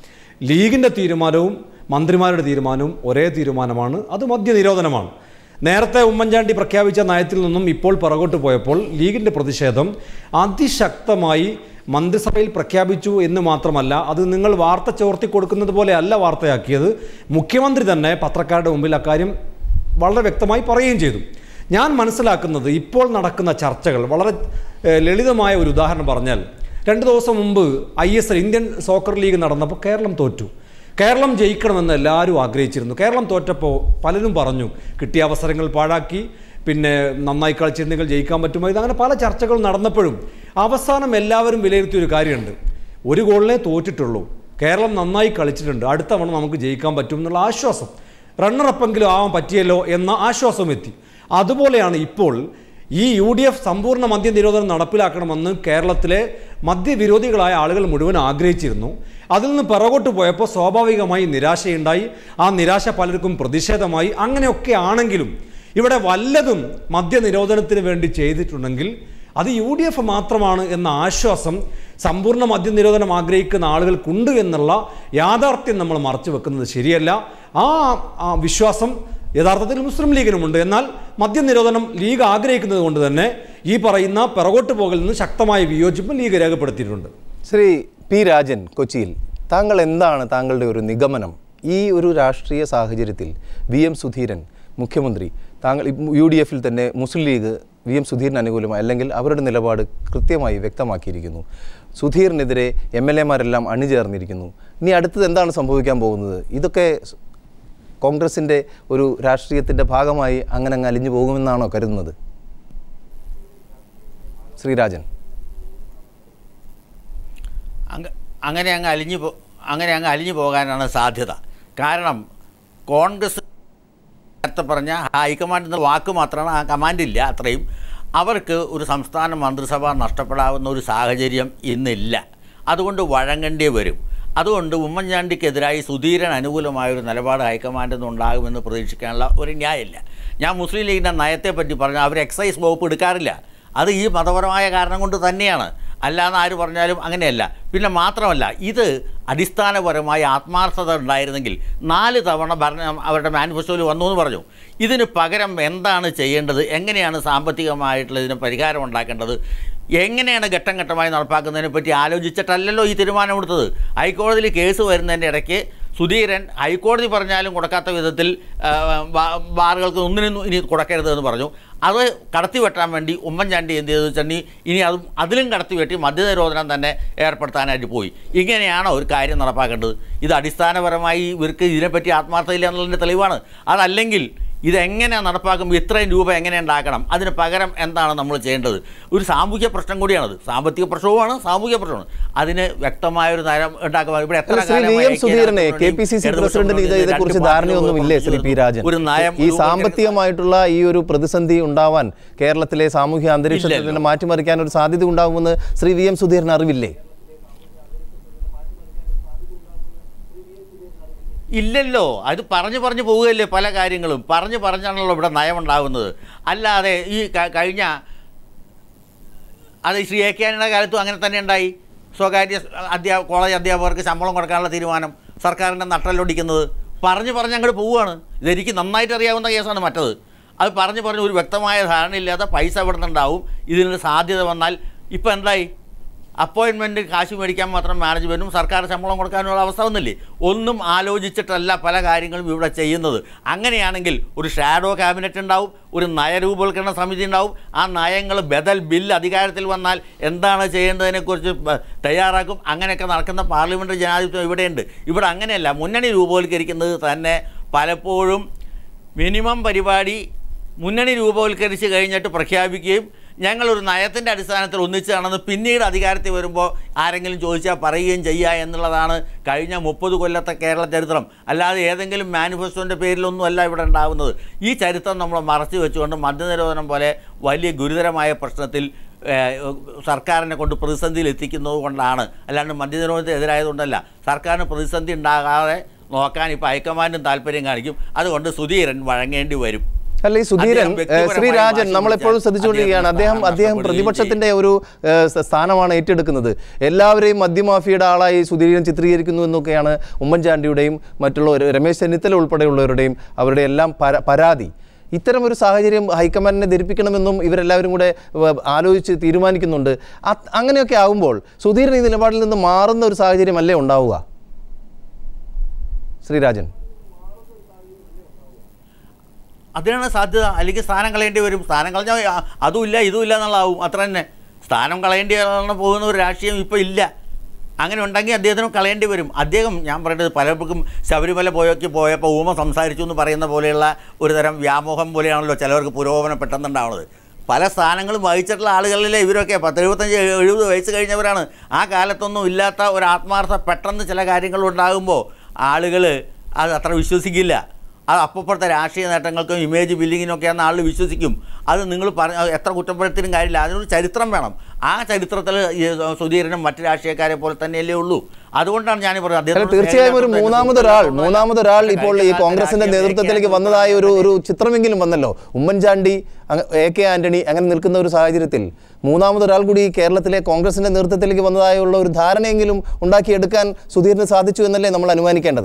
ലീഗിൻ്റെ തീരുമാനവും മന്ത്രിമാരുടെ തീരുമാനവും ഒരേ തീരുമാനമാണ് അത് മദ്യനിരോധനമാണ് നേരത്തെ ഉമ്മൻചാണ്ടി പ്രഖ്യാപിച്ച നയത്തിൽ നിന്നും ഇപ്പോൾ പുറകോട്ട് പോയപ്പോൾ ലീഗിൻ്റെ പ്രതിഷേധം അതിശക്തമായി മന്ത്രിസഭയിൽ പ്രഖ്യാപിച്ചു എന്ന് മാത്രമല്ല അത് നിങ്ങൾ വാർത്ത ചോർത്തി കൊടുക്കുന്നത് പോലെ അല്ല വാർത്തയാക്കിയത് മുഖ്യമന്ത്രി തന്നെ പത്രക്കാരുടെ മുമ്പിൽ അക്കാര്യം വളരെ വ്യക്തമായി പറയുകയും ചെയ്തു ഞാൻ മനസ്സിലാക്കുന്നത് ഇപ്പോൾ നടക്കുന്ന ചർച്ചകൾ വളരെ ഏഹ്, ലളിതമായ ഒരു ഉദാഹരണം പറഞ്ഞാൽ രണ്ട് ദിവസം മുമ്പ് I S L Indian Soccer League നടന്നപ്പോൾ കേരളം തോറ്റു കേരളം ജയിക്കണമെന്ന് എല്ലാവരും ആഗ്രഹിച്ചിരുന്നു കേരളം തോറ്റപ്പോൾ പലരും പറഞ്ഞു കിട്ടിയ അവസരങ്ങൾ പാഴാക്കി പിന്നെ നന്നായി കളിച്ചിരുന്നെങ്കിൽ ജയിക്കാൻ പറ്റുമോ ഇത് അങ്ങനെ പല ചർച്ചകൾ നടന്നപ്പോഴും അവസാനം എല്ലാവരും വിലയിരുത്തിയ ഒരു കാര്യമുണ്ട് ഒരു ഗോളിനെ തോറ്റിട്ടുള്ളൂ കേരളം നന്നായി കളിച്ചിട്ടുണ്ട് അടുത്ത തവണ നമുക്ക് ജയിക്കാൻ പറ്റും എന്നുള്ള ആശ്വാസം റണ്ണറപ്പെങ്കിലും ആവാൻ പറ്റിയല്ലോ എന്ന ആശ്വാസം എത്തി അതുപോലെയാണ് ഇപ്പോൾ ഈ യു ഡി എഫ് സമ്പൂർണ്ണ മദ്യനിരോധനം നടപ്പിലാക്കണമെന്ന് കേരളത്തിലെ മദ്യവിരോധികളായ ആളുകൾ മുഴുവൻ ആഗ്രഹിച്ചിരുന്നു അതിൽ നിന്ന് പിറകോട്ട് പോയപ്പോൾ സ്വാഭാവികമായി നിരാശയുണ്ടായി ആ നിരാശ പലർക്കും പ്രതിഷേധമായി അങ്ങനെയൊക്കെ ആണെങ്കിലും ഇവിടെ വല്ലതും മദ്യനിരോധനത്തിന് വേണ്ടി ചെയ്തിട്ടുണ്ടെങ്കിൽ അത് യു ഡി എഫ് മാത്രമാണ് എന്ന ആശ്വാസം സമ്പൂർണ്ണ മദ്യനിരോധനം ആഗ്രഹിക്കുന്ന ആളുകൾക്കുണ്ട് എന്നുള്ള യാഥാർത്ഥ്യം നമ്മൾ മറച്ചു വെക്കുന്നത് ശരിയല്ല ആ ആ വിശ്വാസം യഥാർത്ഥത്തിൽ മുസ്ലിം ലീഗിനുമുണ്ട് എന്നാൽ മദ്യനിരോധനം ലീഗ് ആഗ്രഹിക്കുന്നത് കൊണ്ട് തന്നെ ഈ പറയുന്ന പിറകോട്ട് പോകലിൽ നിന്ന് ശക്തമായ വിയോജിപ്പ് ലീഗ് രേഖപ്പെടുത്തിയിട്ടുണ്ട് ശ്രീ പി രാജൻ കൊച്ചിയിൽ താങ്കൾ എന്താണ് താങ്കളുടെ ഒരു നിഗമനം ഈ ഒരു രാഷ്ട്രീയ സാഹചര്യത്തിൽ വി എം സുധീരൻ മുഖ്യമന്ത്രി താങ്കൾ യു ഡി എഫിൽ തന്നെ മുസ്ലിം ലീഗ് വി എം സുധീറിന് അനുകൂലമായി അല്ലെങ്കിൽ അവരുടെ നിലപാട് കൃത്യമായി വ്യക്തമാക്കിയിരിക്കുന്നു സുധീറിനെതിരെ എം എൽ എമാരെല്ലാം അണിചേർന്നിരിക്കുന്നു ഇനി അടുത്തത് എന്താണ് സംഭവിക്കാൻ പോകുന്നത് ഇതൊക്കെ സ് കോൺഗ്രസിൻ്റെ ഒരു രാഷ്ട്രീയത്തിൻ്റെ ഭാഗമായി അങ്ങനെ അങ്ങ് അലിഞ്ഞു പോകുമെന്നാണോ കരുതുന്നത് ശ്രീരാജൻ അങ്ങ് അങ്ങനെ അങ്ങ് അലിഞ്ഞു പോ അങ്ങനെ അങ്ങ് അലിഞ്ഞു പോകാനാണ് സാധ്യത കാരണം കോൺഗ്രസ് നേരത്തെ പറഞ്ഞ ഹൈക്കമാൻഡ് എന്ന വാക്ക് മാത്രമാണ് ആ കമാൻഡ് ഇല്ല അത്രയും അവർക്ക് ഒരു സംസ്ഥാന മന്ത്രിസഭ നഷ്ടപ്പെടാവുന്ന ഒരു സാഹചര്യം ഇന്നില്ല അതുകൊണ്ട് വഴങ്ങേണ്ടി വരും അതുകൊണ്ട് ഉമ്മൻചാണ്ടിക്കെതിരായി സുധീരൻ അനുകൂലമായ ഒരു നിലപാട് ഹൈക്കമാൻഡിൽ നിന്നുണ്ടാകുമെന്ന് പ്രതീക്ഷിക്കാനുള്ള ഒരു ന്യായമില്ല ഞാൻ മുസ്ലിം ലീഗിൻ്റെ നയത്തെപ്പറ്റി പറഞ്ഞാൽ അവർ എക്സൈസ് വകുപ്പ് എടുക്കാറില്ല അത് ഈ മതപരമായ കാരണം കൊണ്ട് തന്നെയാണ് അല്ലാന്ന് ആര് പറഞ്ഞാലും അങ്ങനെയല്ല പിന്നെ മാത്രമല്ല ഇത് അടിസ്ഥാനപരമായി ആത്മാർത്ഥത ഉണ്ടായിരുന്നെങ്കിൽ നാല് തവണ ഭരണം അവരുടെ മാനിഫെസ്റ്റോയിൽ വന്നു എന്ന് പറഞ്ഞു ഇതിന് പകരം എന്താണ് ചെയ്യേണ്ടത് എങ്ങനെയാണ് സാമ്പത്തികമായിട്ടുള്ള ഇതിന് പരിഹാരം ഉണ്ടാക്കേണ്ടത് എങ്ങനെയാണ് ഘട്ടം ഘട്ടമായി നടപ്പാക്കുന്നതിനെ പറ്റി ആലോചിച്ചിട്ടല്ലല്ലോ ഈ തീരുമാനമെടുത്തത് ഹൈക്കോടതിയിൽ കേസ് വരുന്നതിൻ്റെ ഇടയ്ക്ക് സുധീരൻ ഹൈക്കോടതി പറഞ്ഞാലും കൊടുക്കാത്ത വിധത്തിൽ ആ, ബാ- ബാറുകൾക്ക് ഒന്നിനും ഇനി കൊടുക്കരുത് എന്ന് പറഞ്ഞു അത് കടത്തി വെട്ടാൻ വേണ്ടി ഉമ്മൻചാണ്ടി എന്ത് ചെയ്തു വെച്ചാൽ ഇനി അതും അതിലും കടത്തി വെട്ടി മദ്യനിരോധനം തന്നെ ഏർപ്പെടുത്താനായിട്ട് പോയി ഇങ്ങനെയാണോ ഒരു കാര്യം നടപ്പാക്കേണ്ടത് ഇത് അടിസ്ഥാനപരമായി ഇവർക്ക് ഇതിനെപ്പറ്റി ആത്മാർത്ഥയില്ല എന്നുള്ളതിൻ്റെ തെളിവാണ് അതല്ലെങ്കിൽ ഇതെങ്ങനെ നടപ്പാക്കും ഇത്രയും രൂപ എങ്ങനെ ഉണ്ടാക്കണം അതിന് പകരം എന്താണ് നമ്മൾ ചെയ്യേണ്ടത് ഒരു സാമൂഹ്യ പ്രശ്നം കൂടിയാണത് സാമ്പത്തിക പ്രശ്നവുമാണ് സാമൂഹ്യ പ്രശ്നമാണ് അതിന് വ്യക്തമായ ഒരു നയം ഉണ്ടാക്കുക ഇവിടെ എത്ര അല്ല, ശ്രീ വി കാലമായി എം സുധീരനെ കെ പി സി സി ഇടതുപക്ഷ പ്രസിഡന്റിന് ഇത് മുന്നണി ഇതേക്കുറിച്ച് രണ്ട് ധാരണയൊന്നുമില്ലേ ശ്രീ പി രാജൻ ഒരു നയം ഈ സാമ്പത്തികമായിട്ടുള്ള ഈ ഒരു പ്രതിസന്ധി ഉണ്ടാവാൻ കേരളത്തിലെ സാമൂഹ്യ അന്തരീക്ഷത്തിൽ ഇല്ലല്ലോ. തന്നെ മാറ്റിമറിക്കാൻ ഒരു സാധ്യത ഉണ്ടാകുമെന്ന് ശ്രീ വി എം സുധീരന് അറിവില്ലേ ഇല്ലല്ലോ അത് പറഞ്ഞു പറഞ്ഞു പോവുകയല്ലേ പല കാര്യങ്ങളും പറഞ്ഞു പറഞ്ഞാണല്ലോ ഇവിടെ നയമുണ്ടാകുന്നത് അല്ലാതെ ഈ ക- കഴിഞ്ഞ അത് ശ്രീ എ കെ ആനിയുടെ കാലത്തും അങ്ങനെ തന്നെ ഉണ്ടായി സ്വകാര്യ അധ്യാ കോളേജ് അധ്യാപകർക്ക് ശമ്പളം കൊടുക്കാനുള്ള തീരുമാനം സർക്കാരിൻ്റെ നട്ടലൊടിക്കുന്നത് പറഞ്ഞു പറഞ്ഞ് അങ്ങോട്ട് പോവുകയാണ് ഇതെനിക്ക് നന്നായിട്ട് അറിയാവുന്ന കേസാണ് മറ്റത് അത് പറഞ്ഞു പറഞ്ഞ് ഒരു വ്യക്തമായ ധാരണയില്ലാതെ പൈസ ഇവിടെ നിന്നുണ്ടാവും ഇതിന് സാധ്യത വന്നാൽ ഇപ്പം എന്തായി അപ്പോയിൻമെൻറ്റ് കാശ് മേടിക്കാൻ മാത്രം മാനേജ്മെൻറ്റും സർക്കാർ ശമ്പളം കൊടുക്കാനുള്ള അവസ്ഥ വന്നില്ലേ ഒന്നും ആലോചിച്ചിട്ടല്ല പല കാര്യങ്ങളും ഇവിടെ ചെയ്യുന്നത് അങ്ങനെയാണെങ്കിൽ ഒരു ഷാഡോ ക്യാബിനറ്റ് ഉണ്ടാവും ഒരു നയരൂപവൽക്കരണ സമിതി ഉണ്ടാവും ആ നയങ്ങൾ ബദൽ ബില്ല് അധികാരത്തിൽ വന്നാൽ എന്താണ് ചെയ്യേണ്ടതിനെക്കുറിച്ച് ബ- തയ്യാറാക്കും അങ്ങനെയൊക്കെ നടക്കുന്ന പാർലമെൻറ്റ് ജനാധിപത്യം ഇവിടെയുണ്ട് ഇവിടെ അങ്ങനെയല്ല മുന്നണി രൂപവൽക്കരിക്കുന്നത് തന്നെ പലപ്പോഴും മിനിമം പരിപാടി മുന്നണി രൂപവൽക്കരിച്ച് കഴിഞ്ഞിട്ട് പ്രഖ്യാപിക്കുകയും ഞങ്ങളൊരു നയത്തിൻ്റെ അടിസ്ഥാനത്തിൽ ഒന്നിച്ചാണെന്ന് പിന്നീട് അധികാരത്തിൽ വരുമ്പോൾ ആരെങ്കിലും ചോദിച്ചാൽ പറയുകയും ചെയ്യുക എന്നുള്ളതാണ് കഴിഞ്ഞ മുപ്പത് കൊല്ലത്തെ കേരള ചരിത്രം അല്ലാതെ ഏതെങ്കിലും മാനിഫെസ്റ്റോൻ്റെ പേരിലൊന്നും അല്ല ഇവിടെ ഉണ്ടാകുന്നത് ഈ ചരിത്രം നമ്മൾ മറച്ചു വെച്ചുകൊണ്ട് മദ്യനിരോധനം പോലെ വലിയ ഗുരുതരമായ പ്രശ്നത്തിൽ ഏഹ്, സർക്കാരിനെ കൊണ്ട് പ്രതിസന്ധിയിൽ എത്തിക്കുന്നത് കൊണ്ടാണ് അല്ലാണ്ട് മദ്യനിരോധനത്തിന് എതിരായതുകൊണ്ടല്ല സർക്കാരിന് പ്രതിസന്ധി ഉണ്ടാകാതെ നോക്കാൻ ഇപ്പോൾ ഹൈക്കമാൻഡും താല്പര്യം കാണിക്കും അതുകൊണ്ട് സുധീരൻ വഴങ്ങേണ്ടി വരും അല്ല ഈ സുധീരൻ അദ്ദേഹം ഏഹ്, വ്യക്തിപരമായി ശ്രീ രാജൻ വാശി നമ്മളെപ്പോഴും പിടിച്ചാൽ ശ്രദ്ധിച്ചുകൊണ്ടിരിക്കുകയാണ് അദ്ദേഹം അദ്ദേഹത്തിന് അദ്ദേഹം സ്ഥാനം പ്രതിപക്ഷത്തിന്റെ ഒരു ഏഹ്, സ- സ്ഥാനമാണ് ഏറ്റെടുക്കുന്നത് എല്ലാവരെയും മദ്യമാഫിയുടെ ആളായി സുധീരൻ ചിത്രീകരിക്കുന്നു എന്നൊക്കെയാണ് ഉമ്മൻചാണ്ടിയുടെയും മറ്റുള്ള രമേശ് ചെന്നിത്തല ഉൾപ്പെടെയുള്ളവരുടെയും അവരുടെ എല്ലാം പര- പരാതി ഇത്തരം ഒരു സാഹചര്യം ഹൈക്കമാൻഡിനെ ധരിപ്പിക്കണമെന്നും ഇവരെല്ലാവരും കൂടെ വ- ആലോചിച്ച് തീരുമാനിക്കുന്നുണ്ട് അത് അങ്ങനെയൊക്കെ ആകുമ്പോൾ സുധീരൻ ഈ നിലപാടിൽ നിന്ന് മാറുന്ന ഒരു സാഹചര്യമല്ലേ ഉണ്ടാവുക ശ്രീരാജൻ അതിനാണ് സാധ്യത അല്ലെങ്കിൽ സ്ഥാനം കളയേണ്ടി വരും സ്ഥാനം കളഞ്ഞാൽ ആ- അതുമില്ല ഇതുമില്ല എന്നുള്ളതാവും അത്ര തന്നെ സ്ഥാനം കളയേണ്ടി വന്ന് പോകുന്ന ഒരു രാഷ്ട്രീയം ഇപ്പോൾ ഇല്ല അങ്ങനെ ഉണ്ടെങ്കിൽ അദ്ദേഹത്തിന് കളയേണ്ടി വരും അദ്ദേഹം ഞാൻ പറയുന്നത് പലർക്കും ശബരിമല പോയൊക്കെ പോയപ്പോൾ ഊമ സംസാരിച്ചു എന്ന് പറയുന്ന പോലെയുള്ള ഒരു തരം വ്യാമോഹം പോലെയാണല്ലോ ചിലവർക്ക് പുരോഗമനം പെട്ടെന്നുണ്ടാവുന്നത് പല സ്ഥാനങ്ങളും വഹിച്ചിട്ടുള്ള ആളുകളിലെ ഇവരൊക്കെ പത്ത് എഴുപത്തഞ്ച് എഴുപത് വയസ്സ് കഴിഞ്ഞവരാണ് ആ കാലത്തൊന്നും ഇല്ലാത്ത ഒരു ആത്മാർത്ഥ പെട്ടെന്ന് ചില കാര്യങ്ങൾ ഉണ്ടാകുമ്പോൾ ആളുകൾ അത് അത്ര വിശ്വസിക്കില്ല അത് അപ്പുറത്തെ രാഷ്ട്രീയ നേട്ടങ്ങൾക്കും ഇമേജ് ബില്ലിങ്ങിനൊക്കെയാണ് ആൾ വിശ്വസിക്കും അത് നിങ്ങൾ പറഞ്ഞ എത്ര കുറ്റപ്പെടുത്തിനും കാര്യമില്ല അതിനൊരു ചരിത്രം വേണം ആ ചരിത്രത്തിൽ ഈ സുധീരനും മറ്റ് രാഷ്ട്രീയക്കാരെ പോലെ തന്നെയല്ലേ ഉള്ളൂ അതുകൊണ്ടാണ് ഞാൻ പറയുന്നത് അല്ല അദ്ദേഹത്തോട് തീർച്ചയായും ഒരു സ്നേഹമില്ലാത്തതുകൊണ്ട് മൂന്നാമതൊരാൾ സുഹൃത്തുക്കളൊന്നും മൂന്നാമതൊരാൾ അല്ല. ഇപ്പോൾ ഈ കഴിഞ്ഞ കോൺഗ്രസിന്റെ കാലത്ത് നേതൃത്വത്തിലേക്ക് രാഷ്ട്രീയ വന്നതായ ഒരു ഒരു ചിത്രമെങ്കിലും വന്നല്ലോ ഉമ്മൻചാണ്ടി അങ്ങ- എ കെ ആന്റണി അങ്ങനെ നിൽക്കുന്ന ഒരു സാഹചര്യത്തിൽ മൂന്നാമതൊരാൾ കൂടി ഈ കേരളത്തിലെ കോൺഗ്രസിന്റെ നേതൃത്വത്തിലേക്ക് വന്നതായുള്ള ഒരു ധാരണയെങ്കിലും ഉണ്ടാക്കിയെടുക്കാൻ സുധീറിന് സാധിച്ചു എന്നല്ലേ നമ്മൾ അനുമാനിക്കേണ്ടത്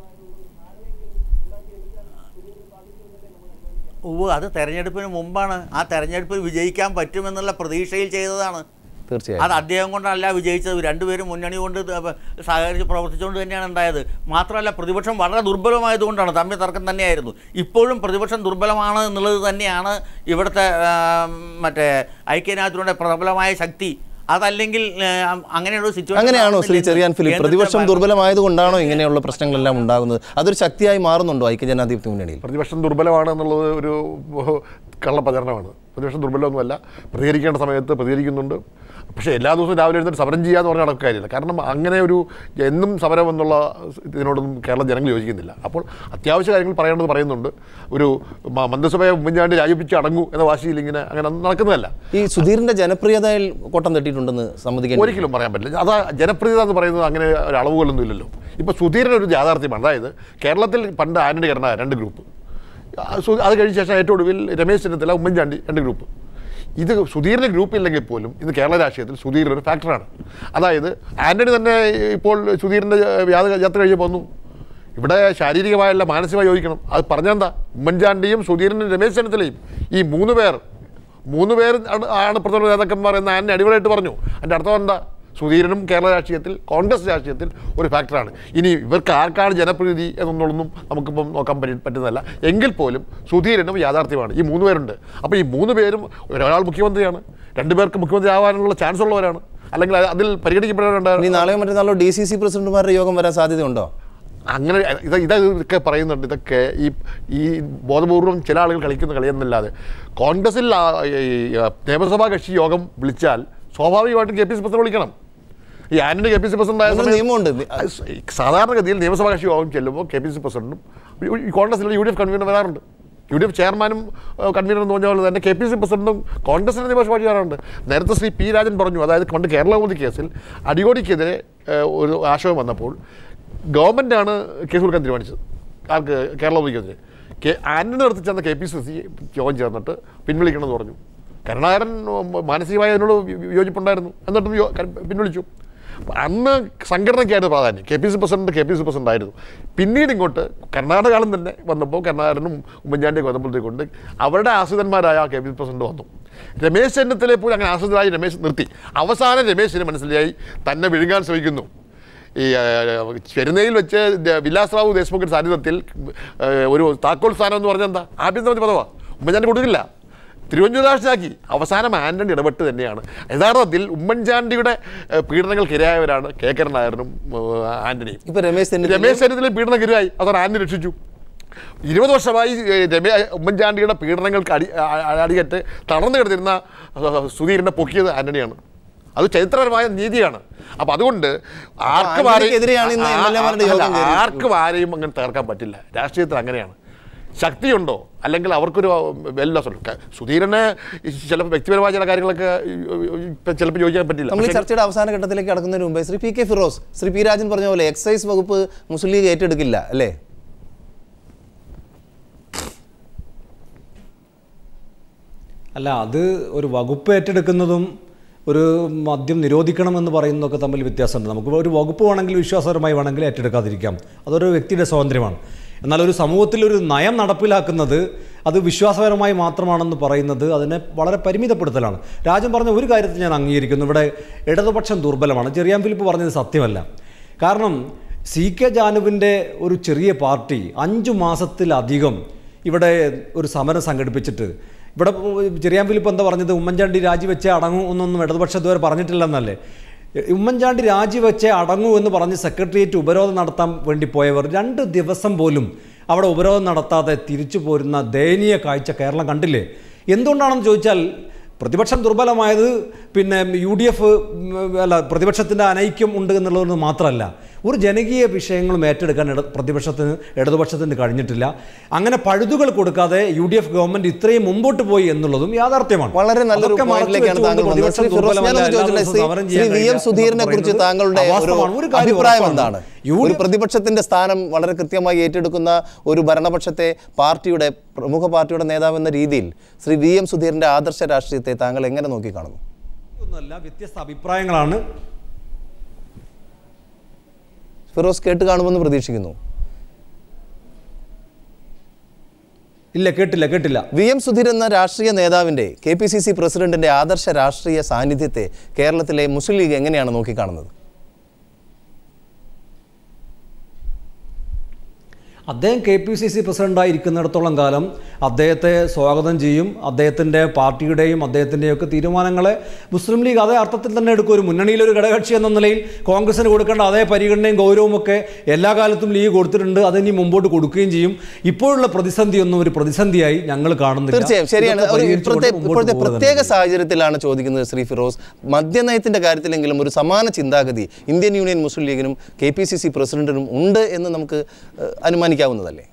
ഉവ്വ് അത് തെരഞ്ഞെടുപ്പിന് മുമ്പാണ് ആ തെരഞ്ഞെടുപ്പിൽ വിജയിക്കാൻ പറ്റുമെന്നുള്ള പ്രതീക്ഷയിൽ ചെയ്തതാണ് തീർച്ചയായും അത് അദ്ദേഹം കൊണ്ടല്ല വിജയിച്ചത് രണ്ടുപേരും മുന്നണി കൊണ്ട് ത- സഹകരിച്ച് പ്രവർത്തിച്ചുകൊണ്ട് തന്നെയാണ് ഉണ്ടായത് മാത്രമല്ല പ്രതിപക്ഷം വളരെ ദുർബലമായതുകൊണ്ടാണ് തമ്മിൽ തർക്കം തന്നെയായിരുന്നു ഇപ്പോഴും പ്രതിപക്ഷം ദുർബലമാണ് എന്നുള്ളത് തന്നെയാണ് ഇവിടുത്തെ ആ, മറ്റേ ഐക്യനാഥിയുടെ പ്രബലമായ ശക്തി അതല്ലെങ്കിൽ ആ, അങ്ങനെയുള്ള ഒരു situation അങ്ങനെയാണോ ശ്രീ ആവുന്നില്ല ചെറിയാൻ എന്ന് ഫിലിപ്പ് കേന്ദ്രത്തെ പ്രതിപക്ഷം ഭരണം- ദുർബലമായതുകൊണ്ടാണോ ഇങ്ങനെയുള്ള പ്രശ്നങ്ങളെല്ലാം ഉണ്ടാകുന്നത് അതൊരു ശക്തിയായി മാറുന്നുണ്ടോ ഐക്യജനാധിപത്യ മുന്നണിയിൽ പ്രതിപക്ഷം ദുർബലമാണ് എന്നുള്ളത് ഒരു കള്ളപ്രചരണമാണ് പ്രതിപക്ഷം ദുർബലമൊന്നുമല്ല പ്രതികരിക്കേണ്ട സമയത്ത് പ്രതികരിക്കുന്നുണ്ട് പക്ഷേ എല്ലാ ദിവസവും രാവിലെ എഴുന്നേറ്റ് സമരം ചെയ്യാന്ന് പറഞ്ഞാൽ നടക്കുക കാര്യമില്ല കാരണം അങ്ങനെ ഒരു എന്നും സമരം എന്നുള്ള ഇതിനോടൊന്നും കേരള ജനങ്ങൾ യോജിക്കുന്നില്ല അപ്പോൾ അത്യാവശ്യ കാര്യങ്ങൾ പറയേണ്ടത് പറയുന്നുണ്ട് ഒരു മ- മന്ത്രിസഭയെ ഉമ്മൻചാണ്ടി രാജിപ്പിച്ച് അടങ്ങൂ എന്ന വാശിയിൽ ഇങ്ങനെ അങ്ങനെ നടക്കുന്നതല്ല ഈ സുധീറിന്റെ ജനപ്രിയതയിൽ കോട്ടം തട്ടിയിട്ടുണ്ടെന്ന് സമ്മതിക്കാൻ ഒരിക്കലും പറയാൻ പറ്റില്ല അതാ ജനപ്രിയത എന്ന് പറയുന്നത് അങ്ങനെ ഒരു അളവുകളൊന്നും ഇല്ലല്ലോ ഇപ്പോൾ സുധീരൻ ഒരു യാഥാർത്ഥ്യമാണ് അതായത് കേരളത്തിൽ പണ്ട് ആന്റണി കരുണ രണ്ട് ഗ്രൂപ്പ് ആ, സു- അത് കഴിഞ്ഞ ശേഷം ഏറ്റവും ഒടുവിൽ രമേശ് ചെന്നിത്തല ഉമ്മൻചാണ്ടി രണ്ട് ഗ്രൂപ്പ് ഇത് സുധീറിൻ്റെ ഗ്രൂപ്പ് ഇല്ലെങ്കിൽ പോലും ഇന്ന് കേരള രാഷ്ട്രീയത്തിൽ സുധീരൻ ഒരു ഫാക്ടറാണ് അതായത് ആന്റണി തന്നെ ഇപ്പോൾ സുധീറിൻ്റെ യാത്ര യാത്ര കഴിഞ്ഞ് പോന്നു ഇവിടെ ശാരീരികമായല്ല മാനസികമായി യോജിക്കണം അത് പറഞ്ഞെന്താ ഉമ്മൻചാണ്ടിയും സുധീരനും രമേശ് ചെന്നിത്തലയും ഈ മൂന്ന് പേർ മൂന്ന് പേർ ആണ് ആണ് പ്രധാന നേതാക്കന്മാർ എന്ന് ആന്റണി അടിപൊളിയായിട്ട് പറഞ്ഞു അതിൻ്റെ അർത്ഥം എന്താ സുധീരനും കേരള രാഷ്ട്രീയത്തിൽ കോൺഗ്രസ് രാഷ്ട്രീയത്തിൽ ഒരു ഫാക്ടറാണ് ഇനി ഇവർക്ക് ആർക്കാണ് ജനപ്രീതി എന്നൊന്നുള്ളതൊന്നും നമുക്കിപ്പം നോക്കാൻ പറ്റി പറ്റുന്നതല്ല എങ്കിൽ പോലും സുധീരനും യാഥാർത്ഥ്യമാണ് ഈ മൂന്ന് പേരുണ്ട് അപ്പോൾ ഈ മൂന്ന് പേരും ഒരാൾ മുഖ്യമന്ത്രിയാണ് രണ്ടുപേർക്ക് മുഖ്യമന്ത്രി ആവാനുള്ള ചാൻസ് ഉള്ളവരാണ് അല്ലെങ്കിൽ അതിൽ ഇനി പരിഗണിക്കപ്പെടേണ്ട നാളെയോ മറ്റന്നാളോ ഡി സി സി പ്രസിഡന്റുമാരുടെ യോഗം വരാൻ സാധ്യതയുണ്ടോ അങ്ങനെ ഇത് ഇത് ഇതൊക്കെ പറയുന്നുണ്ട് ഇതൊക്കെ ഈ ഈ ബോധപൂർവം ചില ആളുകൾ കളിക്കുന്ന കളിയെന്നല്ലാതെ കോൺഗ്രസിൽ ആ, ഈ, ആ, നിയമസഭാ കക്ഷി യോഗം വിളിച്ചാൽ സ്വാഭാവികമായിട്ടും കെ പി സി പ്രസിഡന്റ് വിളിക്കണം ഈ Antony K P C president ആയ അങ്ങനെ സമയത്ത് നിയമമുണ്ട്. ഈ സാധാരണഗതിയിൽ നിയമസഭാ കക്ഷി യോഗം ചെല്ലുമ്പോൾ കെ പി സി പ്രസിഡന്റും ഈ- ഈ കോൺഗ്രസിലെ യു ഡി എഫ് കൺവീനർ വരാറുണ്ട് യു ഡി എഫ് ചെയർമാനും കൺവീനർ എന്ന് പറഞ്ഞ പോലെ തന്നെ കെ പി സി പ്രസിഡന്റും കോൺഗ്രസിന്റെ നിയമസഭ ചെയ്യാറുണ്ട് നേരത്തെ ശ്രീ പി രാജൻ പറഞ്ഞു അതായത് പണ്ട് കേരള മോദി കേസിൽ അടിയോടിക്കെതിരെ ഏഹ്, ഒരു ആശയം വന്നപ്പോൾ ഗവൺമെൻറ്റാണ് കേസ് കൊടുക്കാൻ തീരുമാനിച്ചത് ആർക്ക് കേരള മോദിക്കെതിരെ കെ ആന്റണി നടത്തി ചെന്ന കെ പി സി സി യോഗം ചേർന്നിട്ട് പിൻവലിക്കണമെന്ന് പറഞ്ഞു കരുണാകരൻ ഉം, മാനസികമായി അതിനോട് വി- യോജിപ്പുണ്ടായിരുന്നു എന്നിട്ടും യോ- കര- പിൻവലിച്ചു അന്ന് സംഘടനയ്ക്കായിരുന്നു പ്രാധാന്യം K P C president K P C president ആയിരുന്നു പിന്നീട് ഇങ്ങോട്ട് കർണാടക കാലം തന്നെ വന്നപ്പോൾ കരുണാകരനും ഉമ്മൻചാണ്ടിയൊക്കെ വന്നപ്പോഴത്തേക്കൊണ്ട് അവരുടെ ആശ്രിതന്മാരായ കെ പി സി പ്രസിഡന്റ് വന്നു രമേശ് ചെന്നിത്തലയെ പോലും അങ്ങനെ ആശ്രിതരായി രമേശ് നിർത്തി അവസാനം രമേശിന് മനസ്സിലായി തന്നെ വിഴുങ്ങാൻ ശ്രമിക്കുന്നു ഈ ആ, ചെരുന്നയിൽ വെച്ച് ദ- വിലാസ് റാവു ദേശ്മുഖിന്റെ സാന്നിധ്യത്തിൽ ആ, ഒരു താക്കോൽ സ്ഥാനം എന്ന് പറഞ്ഞാൽ എന്താ ആഭ്യന്തരമന്ത്രി പദവാ ഉമ്മൻചാണ്ടി കൊടുക്കില്ല തിരുവനന്തപുരത്താക്കി അവസാനം ആന്റണി ഇടപെട്ട് തന്നെയാണ് യഥാർത്ഥത്തിൽ ഉമ്മൻചാണ്ടിയുടെ ആ, പീഡനങ്ങൾക്കിരയായവരാണ് കെ കരുണാകരനും ആ, ആന്റണിയും ഇപ്പൊ രമേശ് ചെന്നിത്തല രമേശ് ചെന്നിത്തല പീഡനക്കിരയായി അതാണ് ആന്റണി രക്ഷിച്ചു ഇരുപത് വർഷമായി ഏ, രമേ ഉമ്മൻചാണ്ടിയുടെ പീഡനങ്ങൾക്ക് അടി ആ- ആ- അടികെട്ട് തളർന്നു കിടന്നിരുന്ന ആ, സുധീരനെ പൊക്കിയത് ആന്റണിയാണ് അത് ചരിത്രപരമായ നീതിയാണ് അപ്പൊ അതുകൊണ്ട് ആർക്കും ആരെയും ആന്റണിക്കെതിരെയാണ് ഇന്ന് ആ- MLA മാരുടെ യോഗം അല്ല, ചേരുന്നത്. ആർക്കും ആരെയും അങ്ങനെ തകർക്കാൻ പറ്റില്ല രാഷ്ട്രീയത്തിൽ അങ്ങനെയാണ് ശക്തിയുണ്ടോ അല്ലെങ്കിൽ അവർക്കൊരു വെല്ല സുധീരനെ ചിലപ്പോൾ വ്യക്തിപരമായ ചില കാര്യങ്ങളൊക്കെ ചിലപ്പോൾ ചോദിക്കാൻ പറ്റില്ല നമ്മൾ ഈ പക്ഷേ ചർച്ചയുടെ അവസാന ഘട്ടത്തിലേക്ക് കടക്കുന്നതിന് മുമ്പേ Shri P K Firoz Shri P Rajan പറഞ്ഞ പോലെ എക്സൈസ് വകുപ്പ് മുസ്ലിം ലീഗ് ഏറ്റെടുക്കില്ല അല്ലേ അല്ല അത് ഒരു വകുപ്പ് ഏറ്റെടുക്കുന്നതും ഒരു മദ്യം നിരോധിക്കണമെന്ന് പറയുന്നതൊക്കെ തമ്മിൽ വ്യത്യാസമുണ്ട് നമുക്ക് ഒരു വകുപ്പ് വേണമെങ്കിൽ വിശ്വാസപരമായി വേണമെങ്കിൽ ഏറ്റെടുക്കാതിരിക്കാം അതൊരു വ്യക്തിയുടെ സ്വാതന്ത്ര്യമാണ് എന്നാൽ ഒരു സമൂഹത്തിൽ ഒരു നയം നടപ്പിലാക്കുന്നത് അത് വിശ്വാസപരമായി മാത്രമാണെന്ന് പറയുന്നത് അതിനെ വളരെ പരിമിതപ്പെടുത്തലാണ് രാജൻ പറഞ്ഞ ഒരു കാര്യത്തിൽ ഞാൻ അംഗീകരിക്കുന്നു ഇവിടെ ഇടതുപക്ഷം ദുർബലമാണ് ചെറിയാൻ ഫിലിപ്പ് പറഞ്ഞത് സത്യമല്ല കാരണം സി കെ ജാനുവിൻ്റെ ഒരു ചെറിയ പാർട്ടി അഞ്ചു മാസത്തിലധികം ഇവിടെ ഒരു സമരം സംഘടിപ്പിച്ചിട്ട് ഇവിടെ ചെറിയാൻ ഫിലിപ്പ് എന്താ പറഞ്ഞത് ഉമ്മൻചാണ്ടി രാജിവെച്ചേ അടങ്ങും എന്നൊന്നും ഇടതുപക്ഷം ഇതുവരെ പറഞ്ഞിട്ടില്ലെന്നല്ലേ ഉമ്മൻചാണ്ടി രാജിവെച്ചേ അടങ്ങൂ എന്ന് പറഞ്ഞ് സെക്രട്ടേറിയറ്റ് ഉപരോധം നടത്താൻ വേണ്ടി പോയവർ രണ്ട് ദിവസം പോലും അവിടെ ഉപരോധം നടത്താതെ തിരിച്ചു പോരുന്ന ദയനീയ കാഴ്ച കേരളം കണ്ടില്ലേ എന്തുകൊണ്ടാണെന്ന് ചോദിച്ചാൽ പ്രതിപക്ഷം ദുർബലമായത് പിന്നെ യു ഡി എഫ് അല്ല പ്രതിപക്ഷത്തിൻ്റെ അനൈക്യം ഉണ്ട് എന്നുള്ളത് മാത്രമല്ല ഒരു ജനകീയ വിഷയങ്ങളും ഏറ്റെടുക്കാൻ ഇട പ്രതിപക്ഷത്തിന് ഇടതുപക്ഷത്തിന് കഴിഞ്ഞിട്ടില്ല അങ്ങനെ പഴുതുകൾ കൊടുക്കാതെ യു ഡി എഫ് ഗവൺമെന്റ് ഇത്രയും മുമ്പോട്ട് പോയി എന്നുള്ളതും യാഥാർത്ഥ്യമാണ് വളരെ നല്ലൊരു അതൊക്കെ മറച്ചു പോയിന്റിലേക്കാണ് വെച്ചുകൊണ്ട് താങ്കൾ വന്നത് ശ്രീ പ്രതിപക്ഷം ഫിറോസ് ദുർബലമല്ല, ഞാനൊന്ന് എല്ലാ ചോദിച്ചോട്ടെ ദിവസവും ശ്രീ സമരം ശ്രീ ചെയ്യാൻ വി എം കഴിയില്ല സുധീറിനെ കുറിച്ച് എന്ന് താങ്കളുടെ ഒരു അവാസ്തവമാണ്. ഒരു കാര്യം അഭിപ്രായം ഉറപ്പാണ്. എന്താണ് യു ഡി ഒരു എഫ് പ്രതിപക്ഷത്തിന്റെ സ്ഥാനം വളരെ കൃത്യമായി ഏറ്റെടുക്കുന്ന ഒരു ഭരണപക്ഷത്തെ പാർട്ടിയുടെ പ്രമുഖ പാർട്ടിയുടെ നേതാവ് എന്ന രീതിയിൽ ശ്രീ വി എം സുധീറിന്റെ ആദർശ രാഷ്ട്രീയത്തെ താങ്കൾ എങ്ങനെ നോക്കിക്കാണുന്നു ഒന്നുമല്ല വ്യത്യസ്ത അഭിപ്രായങ്ങളാണ് ഫിറോസ് കേട്ട് കാണുമെന്ന് പ്രതീക്ഷിക്കുന്നു ഇല്ല കേട്ടില്ല കേട്ടില്ല വി എം സുധീർ എന്ന രാഷ്ട്രീയ നേതാവിന്റെ കെ പി സി സി പ്രസിഡന്റിന്റെ ആദർശ രാഷ്ട്രീയ സാന്നിധ്യത്തെ കേരളത്തിലെ മുസ്ലിം ലീഗ് എങ്ങനെയാണ് നോക്കിക്കാണുന്നത് അദ്ദേഹം കെ പി സി സി പ്രസിഡൻ്റായി ഇരിക്കുന്നിടത്തോളം കാലം അദ്ദേഹത്തെ സ്വാഗതം ചെയ്യും അദ്ദേഹത്തിൻ്റെ പാർട്ടിയുടെയും അദ്ദേഹത്തിൻ്റെയും ഒക്കെ തീരുമാനങ്ങളെ മുസ്ലിം ലീഗ് അതേ അർത്ഥത്തിൽ തന്നെ എടുക്കും ഒരു മുന്നണിയിലൊരു ഘടകകക്ഷി എന്ന നിലയിൽ കോൺഗ്രസിന് കൊടുക്കേണ്ട അതേ പരിഗണനയും ഗൗരവവും ഒക്കെ എല്ലാ കാലത്തും ലീഗ് കൊടുത്തിട്ടുണ്ട് അതിനി മുമ്പോട്ട് കൊടുക്കുകയും ചെയ്യും ഇപ്പോഴുള്ള പ്രതിസന്ധിയൊന്നും ഒരു പ്രതിസന്ധിയായി ഞങ്ങൾ കാണുന്നില്ല തീർച്ചയായും ശരിയാണ് ഇതൊക്കെ ഒരു പരിഹരിച്ചുകൊണ്ട് ഇപ്പോഴത്തെ മുമ്പോട്ട് ഇപ്പോഴത്തെ പോകുക പ്രത്യേക തന്നെ. സാഹചര്യത്തിലാണ് ചോദിക്കുന്നത് ശ്രീ ഫിറോസ് മദ്യനയത്തിന്റെ കാര്യത്തിലെങ്കിലും ഒരു സമാന ചിന്താഗതി ഇന്ത്യൻ യൂണിയൻ മുസ്ലിം ലീഗിനും കെ പി സി സി പ്രസിഡന്റിനും ഉണ്ട് എന്ന് നമുക്ക് ഏഹ്, അനുമാനിക്കാവുന്നതല്ലേ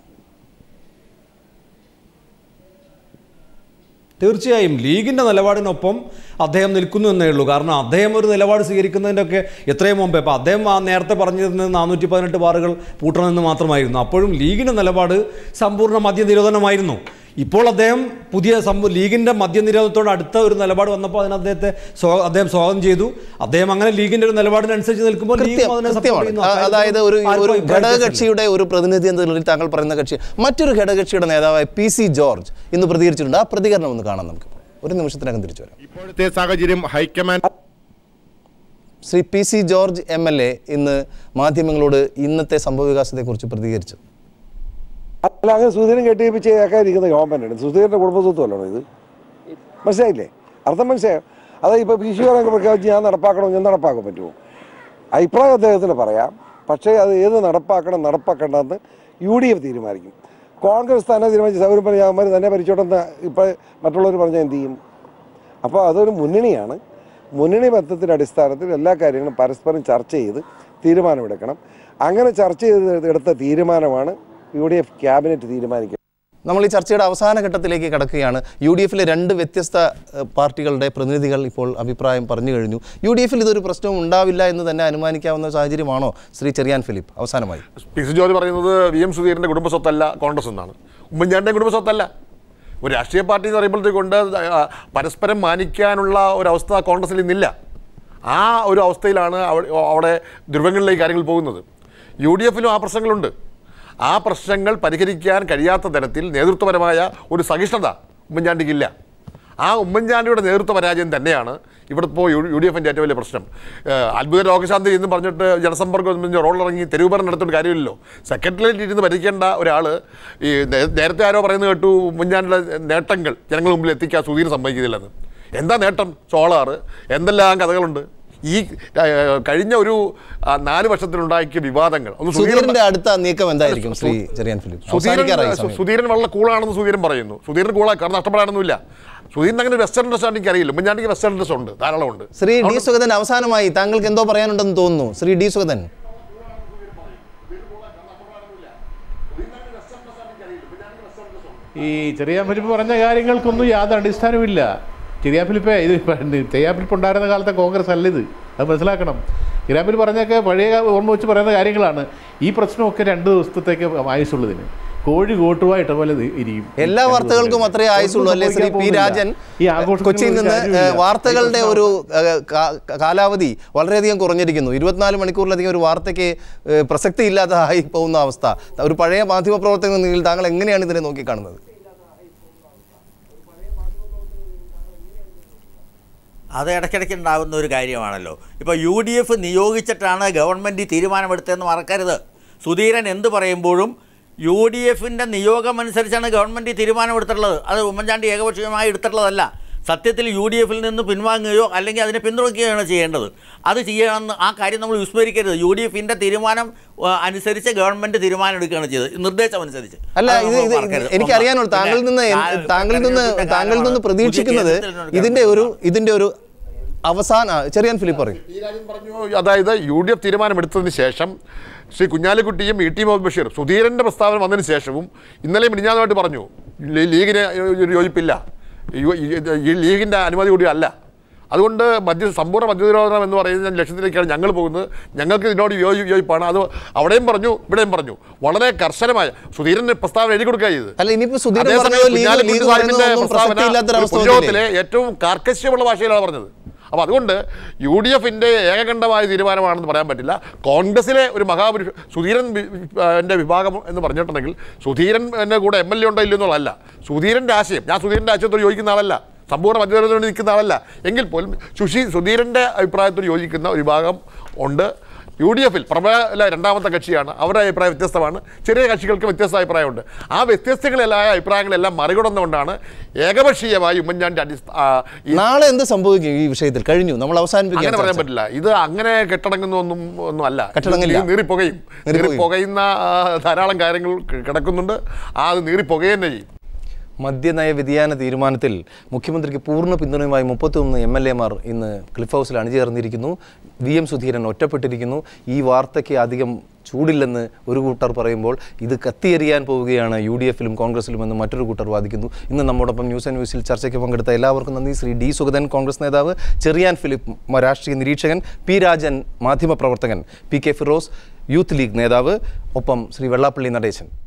തീർച്ചയായും ലീഗിൻ്റെ നിലപാടിനൊപ്പം അദ്ദേഹം നിൽക്കുന്നു എന്നേ ഉള്ളൂ കാരണം അദ്ദേഹം ഒരു നിലപാട് സ്വീകരിക്കുന്നതിൻ്റെയൊക്കെ എത്രയും മുമ്പേ അപ്പോൾ അദ്ദേഹം ആ നേരത്തെ പറഞ്ഞിരുന്നത് നാനൂറ്റി പതിനെട്ട് ബാറുകൾ പൂട്ടണമെന്ന് മാത്രമായിരുന്നു അപ്പോഴും ലീഗിൻ്റെ നിലപാട് സമ്പൂർണ്ണ മദ്യനിരോധനമായിരുന്നു ഇപ്പോൾ അദ്ദേഹം പുതിയ സംഭവ ലീഗിൻ്റെ മദ്യനിരോധനത്തോട് അടുത്ത ഒരു നിലപാട് വന്നപ്പോൾ അതിന് അദ്ദേഹത്തെ സ്വാ- അദ്ദേഹം സ്വാഗതം ചെയ്തു അദ്ദേഹം അങ്ങനെ ലീഗിൻ്റെ ഒരു നിലപാടിനനുസരിച്ച് നിൽക്കുമ്പോൾ ലീഗും കൃത്യം അതിനെ support കൃത്യമാണ് ചെയ്യുന്നു. ആ, അക്കാര്യത്തിൽ അതായത് ഒരു ആർക്കും ഒരു അഭിപ്രായ വ്യത്യാസമില്ല. ഘടകകക്ഷിയുടെ ഒരു പ്രതിനിധി എന്ന നിലയിൽ താങ്കൾ പറയുന്ന കക്ഷി മറ്റൊരു ഘടകകക്ഷിയുടെ നേതാവായ പി സി ജോർജ് ഇന്ന് പ്രതികരിച്ചിട്ടുണ്ട് ആ പ്രതികരണം ഒന്ന് കാണാം നമുക്ക് ഒരു നിമിഷത്തിനകം തിരിച്ചു വരാം ഇപ്പോഴത്തെ സാഹചര്യം high command Shri P C George M L A ഇന്ന് മാധ്യമങ്ങളോട് ഇന്നത്തെ സംഭവവികാസത്തെക്കുറിച്ച് പ്രതികരിച്ചു അല്ല അങ്ങനെ സുധീരൻ കെട്ടിയിപ്പിച്ച് കേൾക്കാതിരിക്കുന്ന ഗവൺമെൻറ്റാണ് സുധീരൻ്റെ കുടുംബസ്വത്വമല്ലോ ഇത് മനസ്സിലായില്ലേ അർത്ഥം മനസ്സിലായോ അതായത് ഇപ്പോൾ പി സി ഓറൊക്കെ പ്രഖ്യാപിച്ച് ഞാൻ നടപ്പാക്കണോ ഞാൻ നടപ്പാക്കാൻ പറ്റുമോ അഭിപ്രായം അദ്ദേഹത്തിന് പറയാം പക്ഷേ അത് ഏത് നടപ്പാക്കണം നടപ്പാക്കണ്ടെന്ന് യു ഡി എഫ് തീരുമാനിക്കും കോൺഗ്രസ് തന്നെ തീരുമാനിച്ച് സൗകര്യം പറഞ്ഞ അവന്മാർ തന്നെ ഭരിച്ചോട്ടെന്ന് ഇപ്പോൾ മറ്റുള്ളവർ പറഞ്ഞാൽ എന്ത് ചെയ്യും അപ്പോൾ അതൊരു മുന്നണിയാണ് മുന്നണി ബന്ധത്തിൻ്റെ അടിസ്ഥാനത്തിൽ എല്ലാ കാര്യങ്ങളും പരസ്പരം ചർച്ച ചെയ്ത് തീരുമാനമെടുക്കണം അങ്ങനെ ചർച്ച ചെയ്ത് എടുത്ത തീരുമാനമാണ് യു ഡി എഫ് ക്യാബിനറ്റ് തീരുമാനിക്കുന്നത് നമ്മൾ ഈ ചർച്ചയുടെ അവസാന ഘട്ടത്തിലേക്ക് കടക്കുകയാണ് യു ഡി എഫിലെ രണ്ട് വ്യത്യസ്ത ഏഹ്, പാർട്ടികളുടെ പ്രതിനിധികൾ ഇപ്പോൾ അഭിപ്രായം പറഞ്ഞു കഴിഞ്ഞു യു ഡി എഫിൽ ഇതൊരു പ്രശ്നവും ഉണ്ടാവില്ല എന്ന് തന്നെ അനുമാനിക്കാവുന്ന സാഹചര്യമാണോ ശ്രീ ചെറിയാൻ ഫിലിപ്പ് അവസാനമായി പി സി ജോർജ് പറയുന്നത് വി എം സുധീറിൻ്റെ കുടുംബസ്വത്തല്ല കോൺഗ്രസ് എന്നാണ് ഉമ്മൻചാണ്ടിൻ്റെ കുടുംബസ്വത്തല്ല ഒരു രാഷ്ട്രീയ പാർട്ടി എന്ന് പറയുമ്പോഴത്തേക്കൊണ്ട് ആ, പരസ്പരം മാനിക്കാനുള്ള ഒരവസ്ഥ കോൺഗ്രസിൽ ഇന്നില്ല ആ ഒരു അവസ്ഥയിലാണ് അവ- അവിടെ ദുർവങ്ങളിലേക്ക് കാര്യങ്ങൾ പോകുന്നത് യു ഡി എഫിലും ആ പ്രശ്നങ്ങളുണ്ട് ആ പ്രശ്നങ്ങൾ പരിഹരിക്കാൻ കഴിയാത്ത തരത്തിൽ നേതൃത്വപരമായ ഒരു സഹിഷ്ണുത ഉമ്മൻചാണ്ടിക്കില്ല ആ ഉമ്മൻചാണ്ടിയുടെ നേതൃത്വ പരാജയം തന്നെയാണ് ഇവിടെ ഇപ്പോൾ യു യു ഡി എഫിൻ്റെ ഏറ്റവും വലിയ പ്രശ്നം ഏഹ് അത്ഭുത രോഗശാന്തി എന്ന് പറഞ്ഞിട്ട് ജനസമ്പർക്കം റോളിറങ്ങി തെരുവ് ഭരണം നടത്തേണ്ട കാര്യമില്ലല്ലോ സെക്രട്ടറിയേറ്റ് ഇരുന്ന് ഭരിക്കേണ്ട ഒരാൾ ഈ നേ- നേരത്തെ ആരോ പറയുന്നത് കേട്ടു ഉമ്മൻചാണ്ടിയുടെ നേട്ടങ്ങൾ ജനങ്ങളുടെ മുമ്പിൽ എത്തിക്കാൻ സുധീർ സമ്മതിക്കുന്നില്ലെന്ന് എന്താ നേട്ടം സോളാറ് എന്തെല്ലാം കഥകളുണ്ട് ഈ ഏഹ്, കഴിഞ്ഞ ഒരു ആ, നാല് വർഷത്തിലുണ്ടാക്കിയ വിവാദങ്ങൾ ഒന്ന് സുധീർ സുധീറിന്റെ അടുത്ത നീക്കം എന്തായിരിക്കും ശ്രീ ചെറിയാൻ ഫിലിപ്പ് സുധീരൻ അവസാനിക്കാറായി സമയം. സുധീരൻ വളരെ കൂളാണെന്ന് സുധീരൻ പറയുന്നു സുധീരൻ കൂളാ കാരണം നഷ്ടപ്പെടാനൊന്നുമില്ല സുധീരൻ അങ്ങനെ വെസ്റ്റേൺ ഇൻട്രസ്റ്റ് എനിക്ക് അറിയില്ല ഉമ്മൻചാണ്ടിക്ക് വെസ്റ്റേൺ ഇൻട്രസ്റ്റ് ഉണ്ട് ധാരാളം ഉണ്ട് ശ്രീ ഡി സുഗതൻ അവസാനമായി താങ്കൾക്ക് എന്തോ പറയാനുണ്ടെന്ന് തോന്നുന്നു ശ്രീ ഡി സുഗതൻ ഈ ചെറിയ ഫിലിപ്പ് പറഞ്ഞ കാര്യങ്ങൾക്കൊന്നും യാതൊരു അടിസ്ഥാനമില്ല ചെറിയ ഫിലിപ്പേ ഇത് ചെറിയ ഫിലിപ്പ് ഉണ്ടായിരുന്ന കാലത്തെ കോൺഗ്രസ് അല്ല ഇത് അത് മനസ്സിലാക്കണം ചെറിയ ഫിലിപ്പ് പറഞ്ഞൊക്കെ പഴയ ഓർമ്മ വെച്ച് പറയുന്ന കാര്യങ്ങളാണ് ഈ പ്രശ്നമൊക്കെ രണ്ട് ദിവസത്തേക്ക് ആയുസുള്ളതിന് കോഴി കോട്ടുമായിട്ട പോലെ ഇത് ഇരിക്കും എല്ലാ വാർത്തകൾക്കും അത്രേ ആയുസുള്ളൂ അല്ലേ ശ്രീ പി രാജൻ ഈ ആഘോഷത്തിന് കൊച്ചിയിൽ ഒരു നിന്ന് കാര്യവുമില്ല. ഏഹ്, വാർത്തകളുടെ ഒരു ഏഹ്, കാ- കാലാവധി വളരെയധികം കുറഞ്ഞിരിക്കുന്നു ഇരുപത്തിനാല് മണിക്കൂറിലധികം ഒരു വാർത്തയ്ക്ക് ഏഹ്, പ്രസക്തി ഇല്ലാതായി പോകുന്ന അവസ്ഥ ഒരു പഴയ മാധ്യമ പ്രവർത്തകൻ എന്ന നിലയിൽ താങ്കൾ എങ്ങനെയാണ് ഇതിനെ നോക്കിക്കാണുന്നത് അത് ഇടയ്ക്കിടയ്ക്ക് ഉണ്ടാകുന്ന ഒരു കാര്യമാണല്ലോ ഇപ്പോൾ യു ഡി എഫ് നിയോഗിച്ചിട്ടാണ് ഗവൺമെൻറ് തീരുമാനമെടുത്തതെന്ന് മറക്കരുത് സുധീരൻ എന്ത് പറയുമ്പോഴും യു ഡി എഫിൻ്റെ നിയോഗം അനുസരിച്ചാണ് ഗവൺമെൻറ് തീരുമാനമെടുത്തിട്ടുള്ളത് അത് ഉമ്മൻചാണ്ടി ഏകപക്ഷീയമായി എടുത്തിട്ടുള്ളതല്ല സത്യത്തിൽ യു ഡി എഫിൽ നിന്ന് പിൻവാങ്ങുകയോ അല്ലെങ്കിൽ അതിനെ പിന്തുണയ്ക്കുകയാണ് ചെയ്യേണ്ടത് അത് ചെയ്യണമെന്ന് ആ കാര്യം നമ്മൾ വിസ്മരിക്കരുത് യു ഡി എഫിൻ്റെ തീരുമാനം ആ, അനുസരിച്ച് ഗവൺമെൻറ് തീരുമാനം എടുക്കുകയാണ് ചെയ്തത് നിർദ്ദേശം അനുസരിച്ച് അല്ല അത് ഇത് നമ്മൾ ഇത് മറക്കരുത്. എനിക്ക് അറിയാനുള്ളൂ താങ്കളിൽ നിന്ന് പിന്നെ എൻ- കാ- താങ്കളിൽ നിന്ന് തെരഞ്ഞെടുപ്പിന്റെ താങ്കളിൽ നിന്ന് കാലമാണ്. പ്രതീക്ഷിക്കുന്നത് പുതിയ കേന്ദ്രത്തിലുള്ള ഇതിന്റെ ഒരു ഇതിന്റെ ഒരു അവസാന ചെറിയാൻ ഫിലിപ്പ് പറയും പി രാജൻ പറഞ്ഞു അതായത് യു ഡി എഫ് തീരുമാനമെടുത്തതിന് ശേഷം ശ്രീ കുഞ്ഞാലിക്കുട്ടിയും ഇ ടി മുഹമ്മദ് ബഷീർ സുധീരന്റെ പ്രസ്താവന വന്നതിന് ശേഷവും ഇന്നലെ മിനിഞ്ഞാന്നുമായിട്ട് പറഞ്ഞു ലീ- ലീഗിന് ഒരു യോജിപ്പില്ല യു- ഈ- ഈ ലീഗിന്റെ അനുമതി കൂടി അല്ല അതുകൊണ്ട് മദ്യ സമ്പൂർണ്ണ മദ്യനിരോധനം എന്ന് പറയുന്ന ലക്ഷ്യത്തിലേക്കാണ് ഞങ്ങൾ പോകുന്നത് ഞങ്ങൾക്ക് ഇതിനോട് യോജി യോജിപ്പാണ് അത് അവിടെയും പറഞ്ഞു ഇവിടെയും പറഞ്ഞു വളരെ കർശനമായ സുധീരന്റെ പ്രസ്താവന എഴുതി കൊടുക്കുക ചെയ്ത് അല്ല ഇനിയിപ്പോ സുധീരൻ അതേസമയം പറഞ്ഞത് ലീഗ് കുഞ്ഞാലിക്കുട്ടി ലീഗ് സാഹിബിന്റെ പറയുന്നതൊന്നും പ്രസ്താവന പ്രസക്തിയില്ലാത്തൊരവസ്ഥ ഒരു വന്നില്ലേ? പൊതുയോഗത്തിലെ ഏറ്റവും കാർക്കശ്യമുള്ള ഭാഷയിലാണ് പറഞ്ഞത് അപ്പോൾ അതുകൊണ്ട് യു ഡി എഫിൻ്റെ ഏകകണ്ഠമായ തീരുമാനമാണെന്ന് പറയാൻ പറ്റില്ല കോൺഗ്രസിലെ ഒരു മഹാപുരുഷ സുധീരൻ വി- എൻ്റെ വിഭാഗം എന്ന് പറഞ്ഞിട്ടുണ്ടെങ്കിൽ സുധീരൻ എൻ്റെ കൂടെ എം എൽ എ ഉണ്ടോ ഇല്ലയോ എന്നുള്ളതല്ല സുധീരൻ്റെ ആശയം ഞാൻ സുധീരൻ്റെ ആശയത്തോട് യോജിക്കുന്ന ആളല്ല സമ്പൂർണ്ണ മധ്യവേദനയോട് നിൽക്കുന്ന ആളല്ല എങ്കിൽ പോലും സുഷി സുധീരൻ്റെ അഭിപ്രായത്തോട് യോജിക്കുന്ന ഒരു വിഭാഗം ഉണ്ട് യു ഡി എഫിൽ പ്രബല രണ്ടാമത്തെ കക്ഷിയാണ് അവരുടെ അഭിപ്രായം വ്യത്യസ്തമാണ് ചെറിയ കക്ഷികൾക്ക് വ്യത്യസ്ത അഭിപ്രായമുണ്ട് ആ വ്യത്യസ്തങ്ങളായ അഭിപ്രായങ്ങളെല്ലാം മറികടന്നുകൊണ്ടാണ് ഏകപക്ഷീയമായി ഉമ്മൻചാണ്ടി അടിസ്ഥ ആ, ഈ നാളെ എന്ത് സംഭവിക്കും ഈ വിഷയത്തിൽ കഴിഞ്ഞു നമ്മൾ അവസാനിപ്പിക്കാൻ അങ്ങനെ പറയാൻ ചർച്ച. പറ്റില്ല ഇത് അങ്ങനെ കെട്ടടങ്ങുന്നൊന്നും ഒന്നും അല്ല കെട്ടടങ്ങില്ല. ഇത് നീറിപ്പുകയും നീറിപ്പുകയും. നീറിപ്പുകയുന്ന ആ, ധാരാളം കാര്യങ്ങൾ ക- കിടക്കുന്നുണ്ട് ആ അത് നീറിപ്പുകയെ തന്നെ ചെയ്യും മദ്യനയ വ്യതിയാന തീരുമാനത്തിൽ മുഖ്യമന്ത്രിക്ക് പൂർണ്ണ പിന്തുണയുമായി മുപ്പത്തിയൊന്ന് എം എൽ എമാർ ഇന്ന് ക്ലിഫ് ഹൗസിൽ അണിചേർന്നിരിക്കുന്നു വി എം സുധീരൻ ഒറ്റപ്പെട്ടിരിക്കുന്നു ഈ വാർത്തയ്ക്ക് അധികം ചൂടില്ലെന്ന് ഒരു കൂട്ടർ പറയുമ്പോൾ ഇത് കത്തിയെറിയാൻ പോവുകയാണ് യു ഡി എഫിലും കോൺഗ്രസിലും എന്ന് മറ്റൊരു കൂട്ടർ വാദിക്കുന്നു ഇന്ന് നമ്മോടൊപ്പം ന്യൂസ് ആൻഡ് ന്യൂസിൽ ചർച്ചയ്ക്ക് പങ്കെടുത്ത എല്ലാവർക്കും നന്ദി ശ്രീ ഡി സുഗതൻ കോൺഗ്രസ് നേതാവ് ചെറിയാൻ ഫിലിപ്പ് മ- രാഷ്ട്രീയ നിരീക്ഷകൻ പി രാജൻ മാധ്യമപ്രവർത്തകൻ P K Firoz Youth League നേതാവ് ഒപ്പം ശ്രീ വെള്ളാപ്പള്ളി നടേശൻ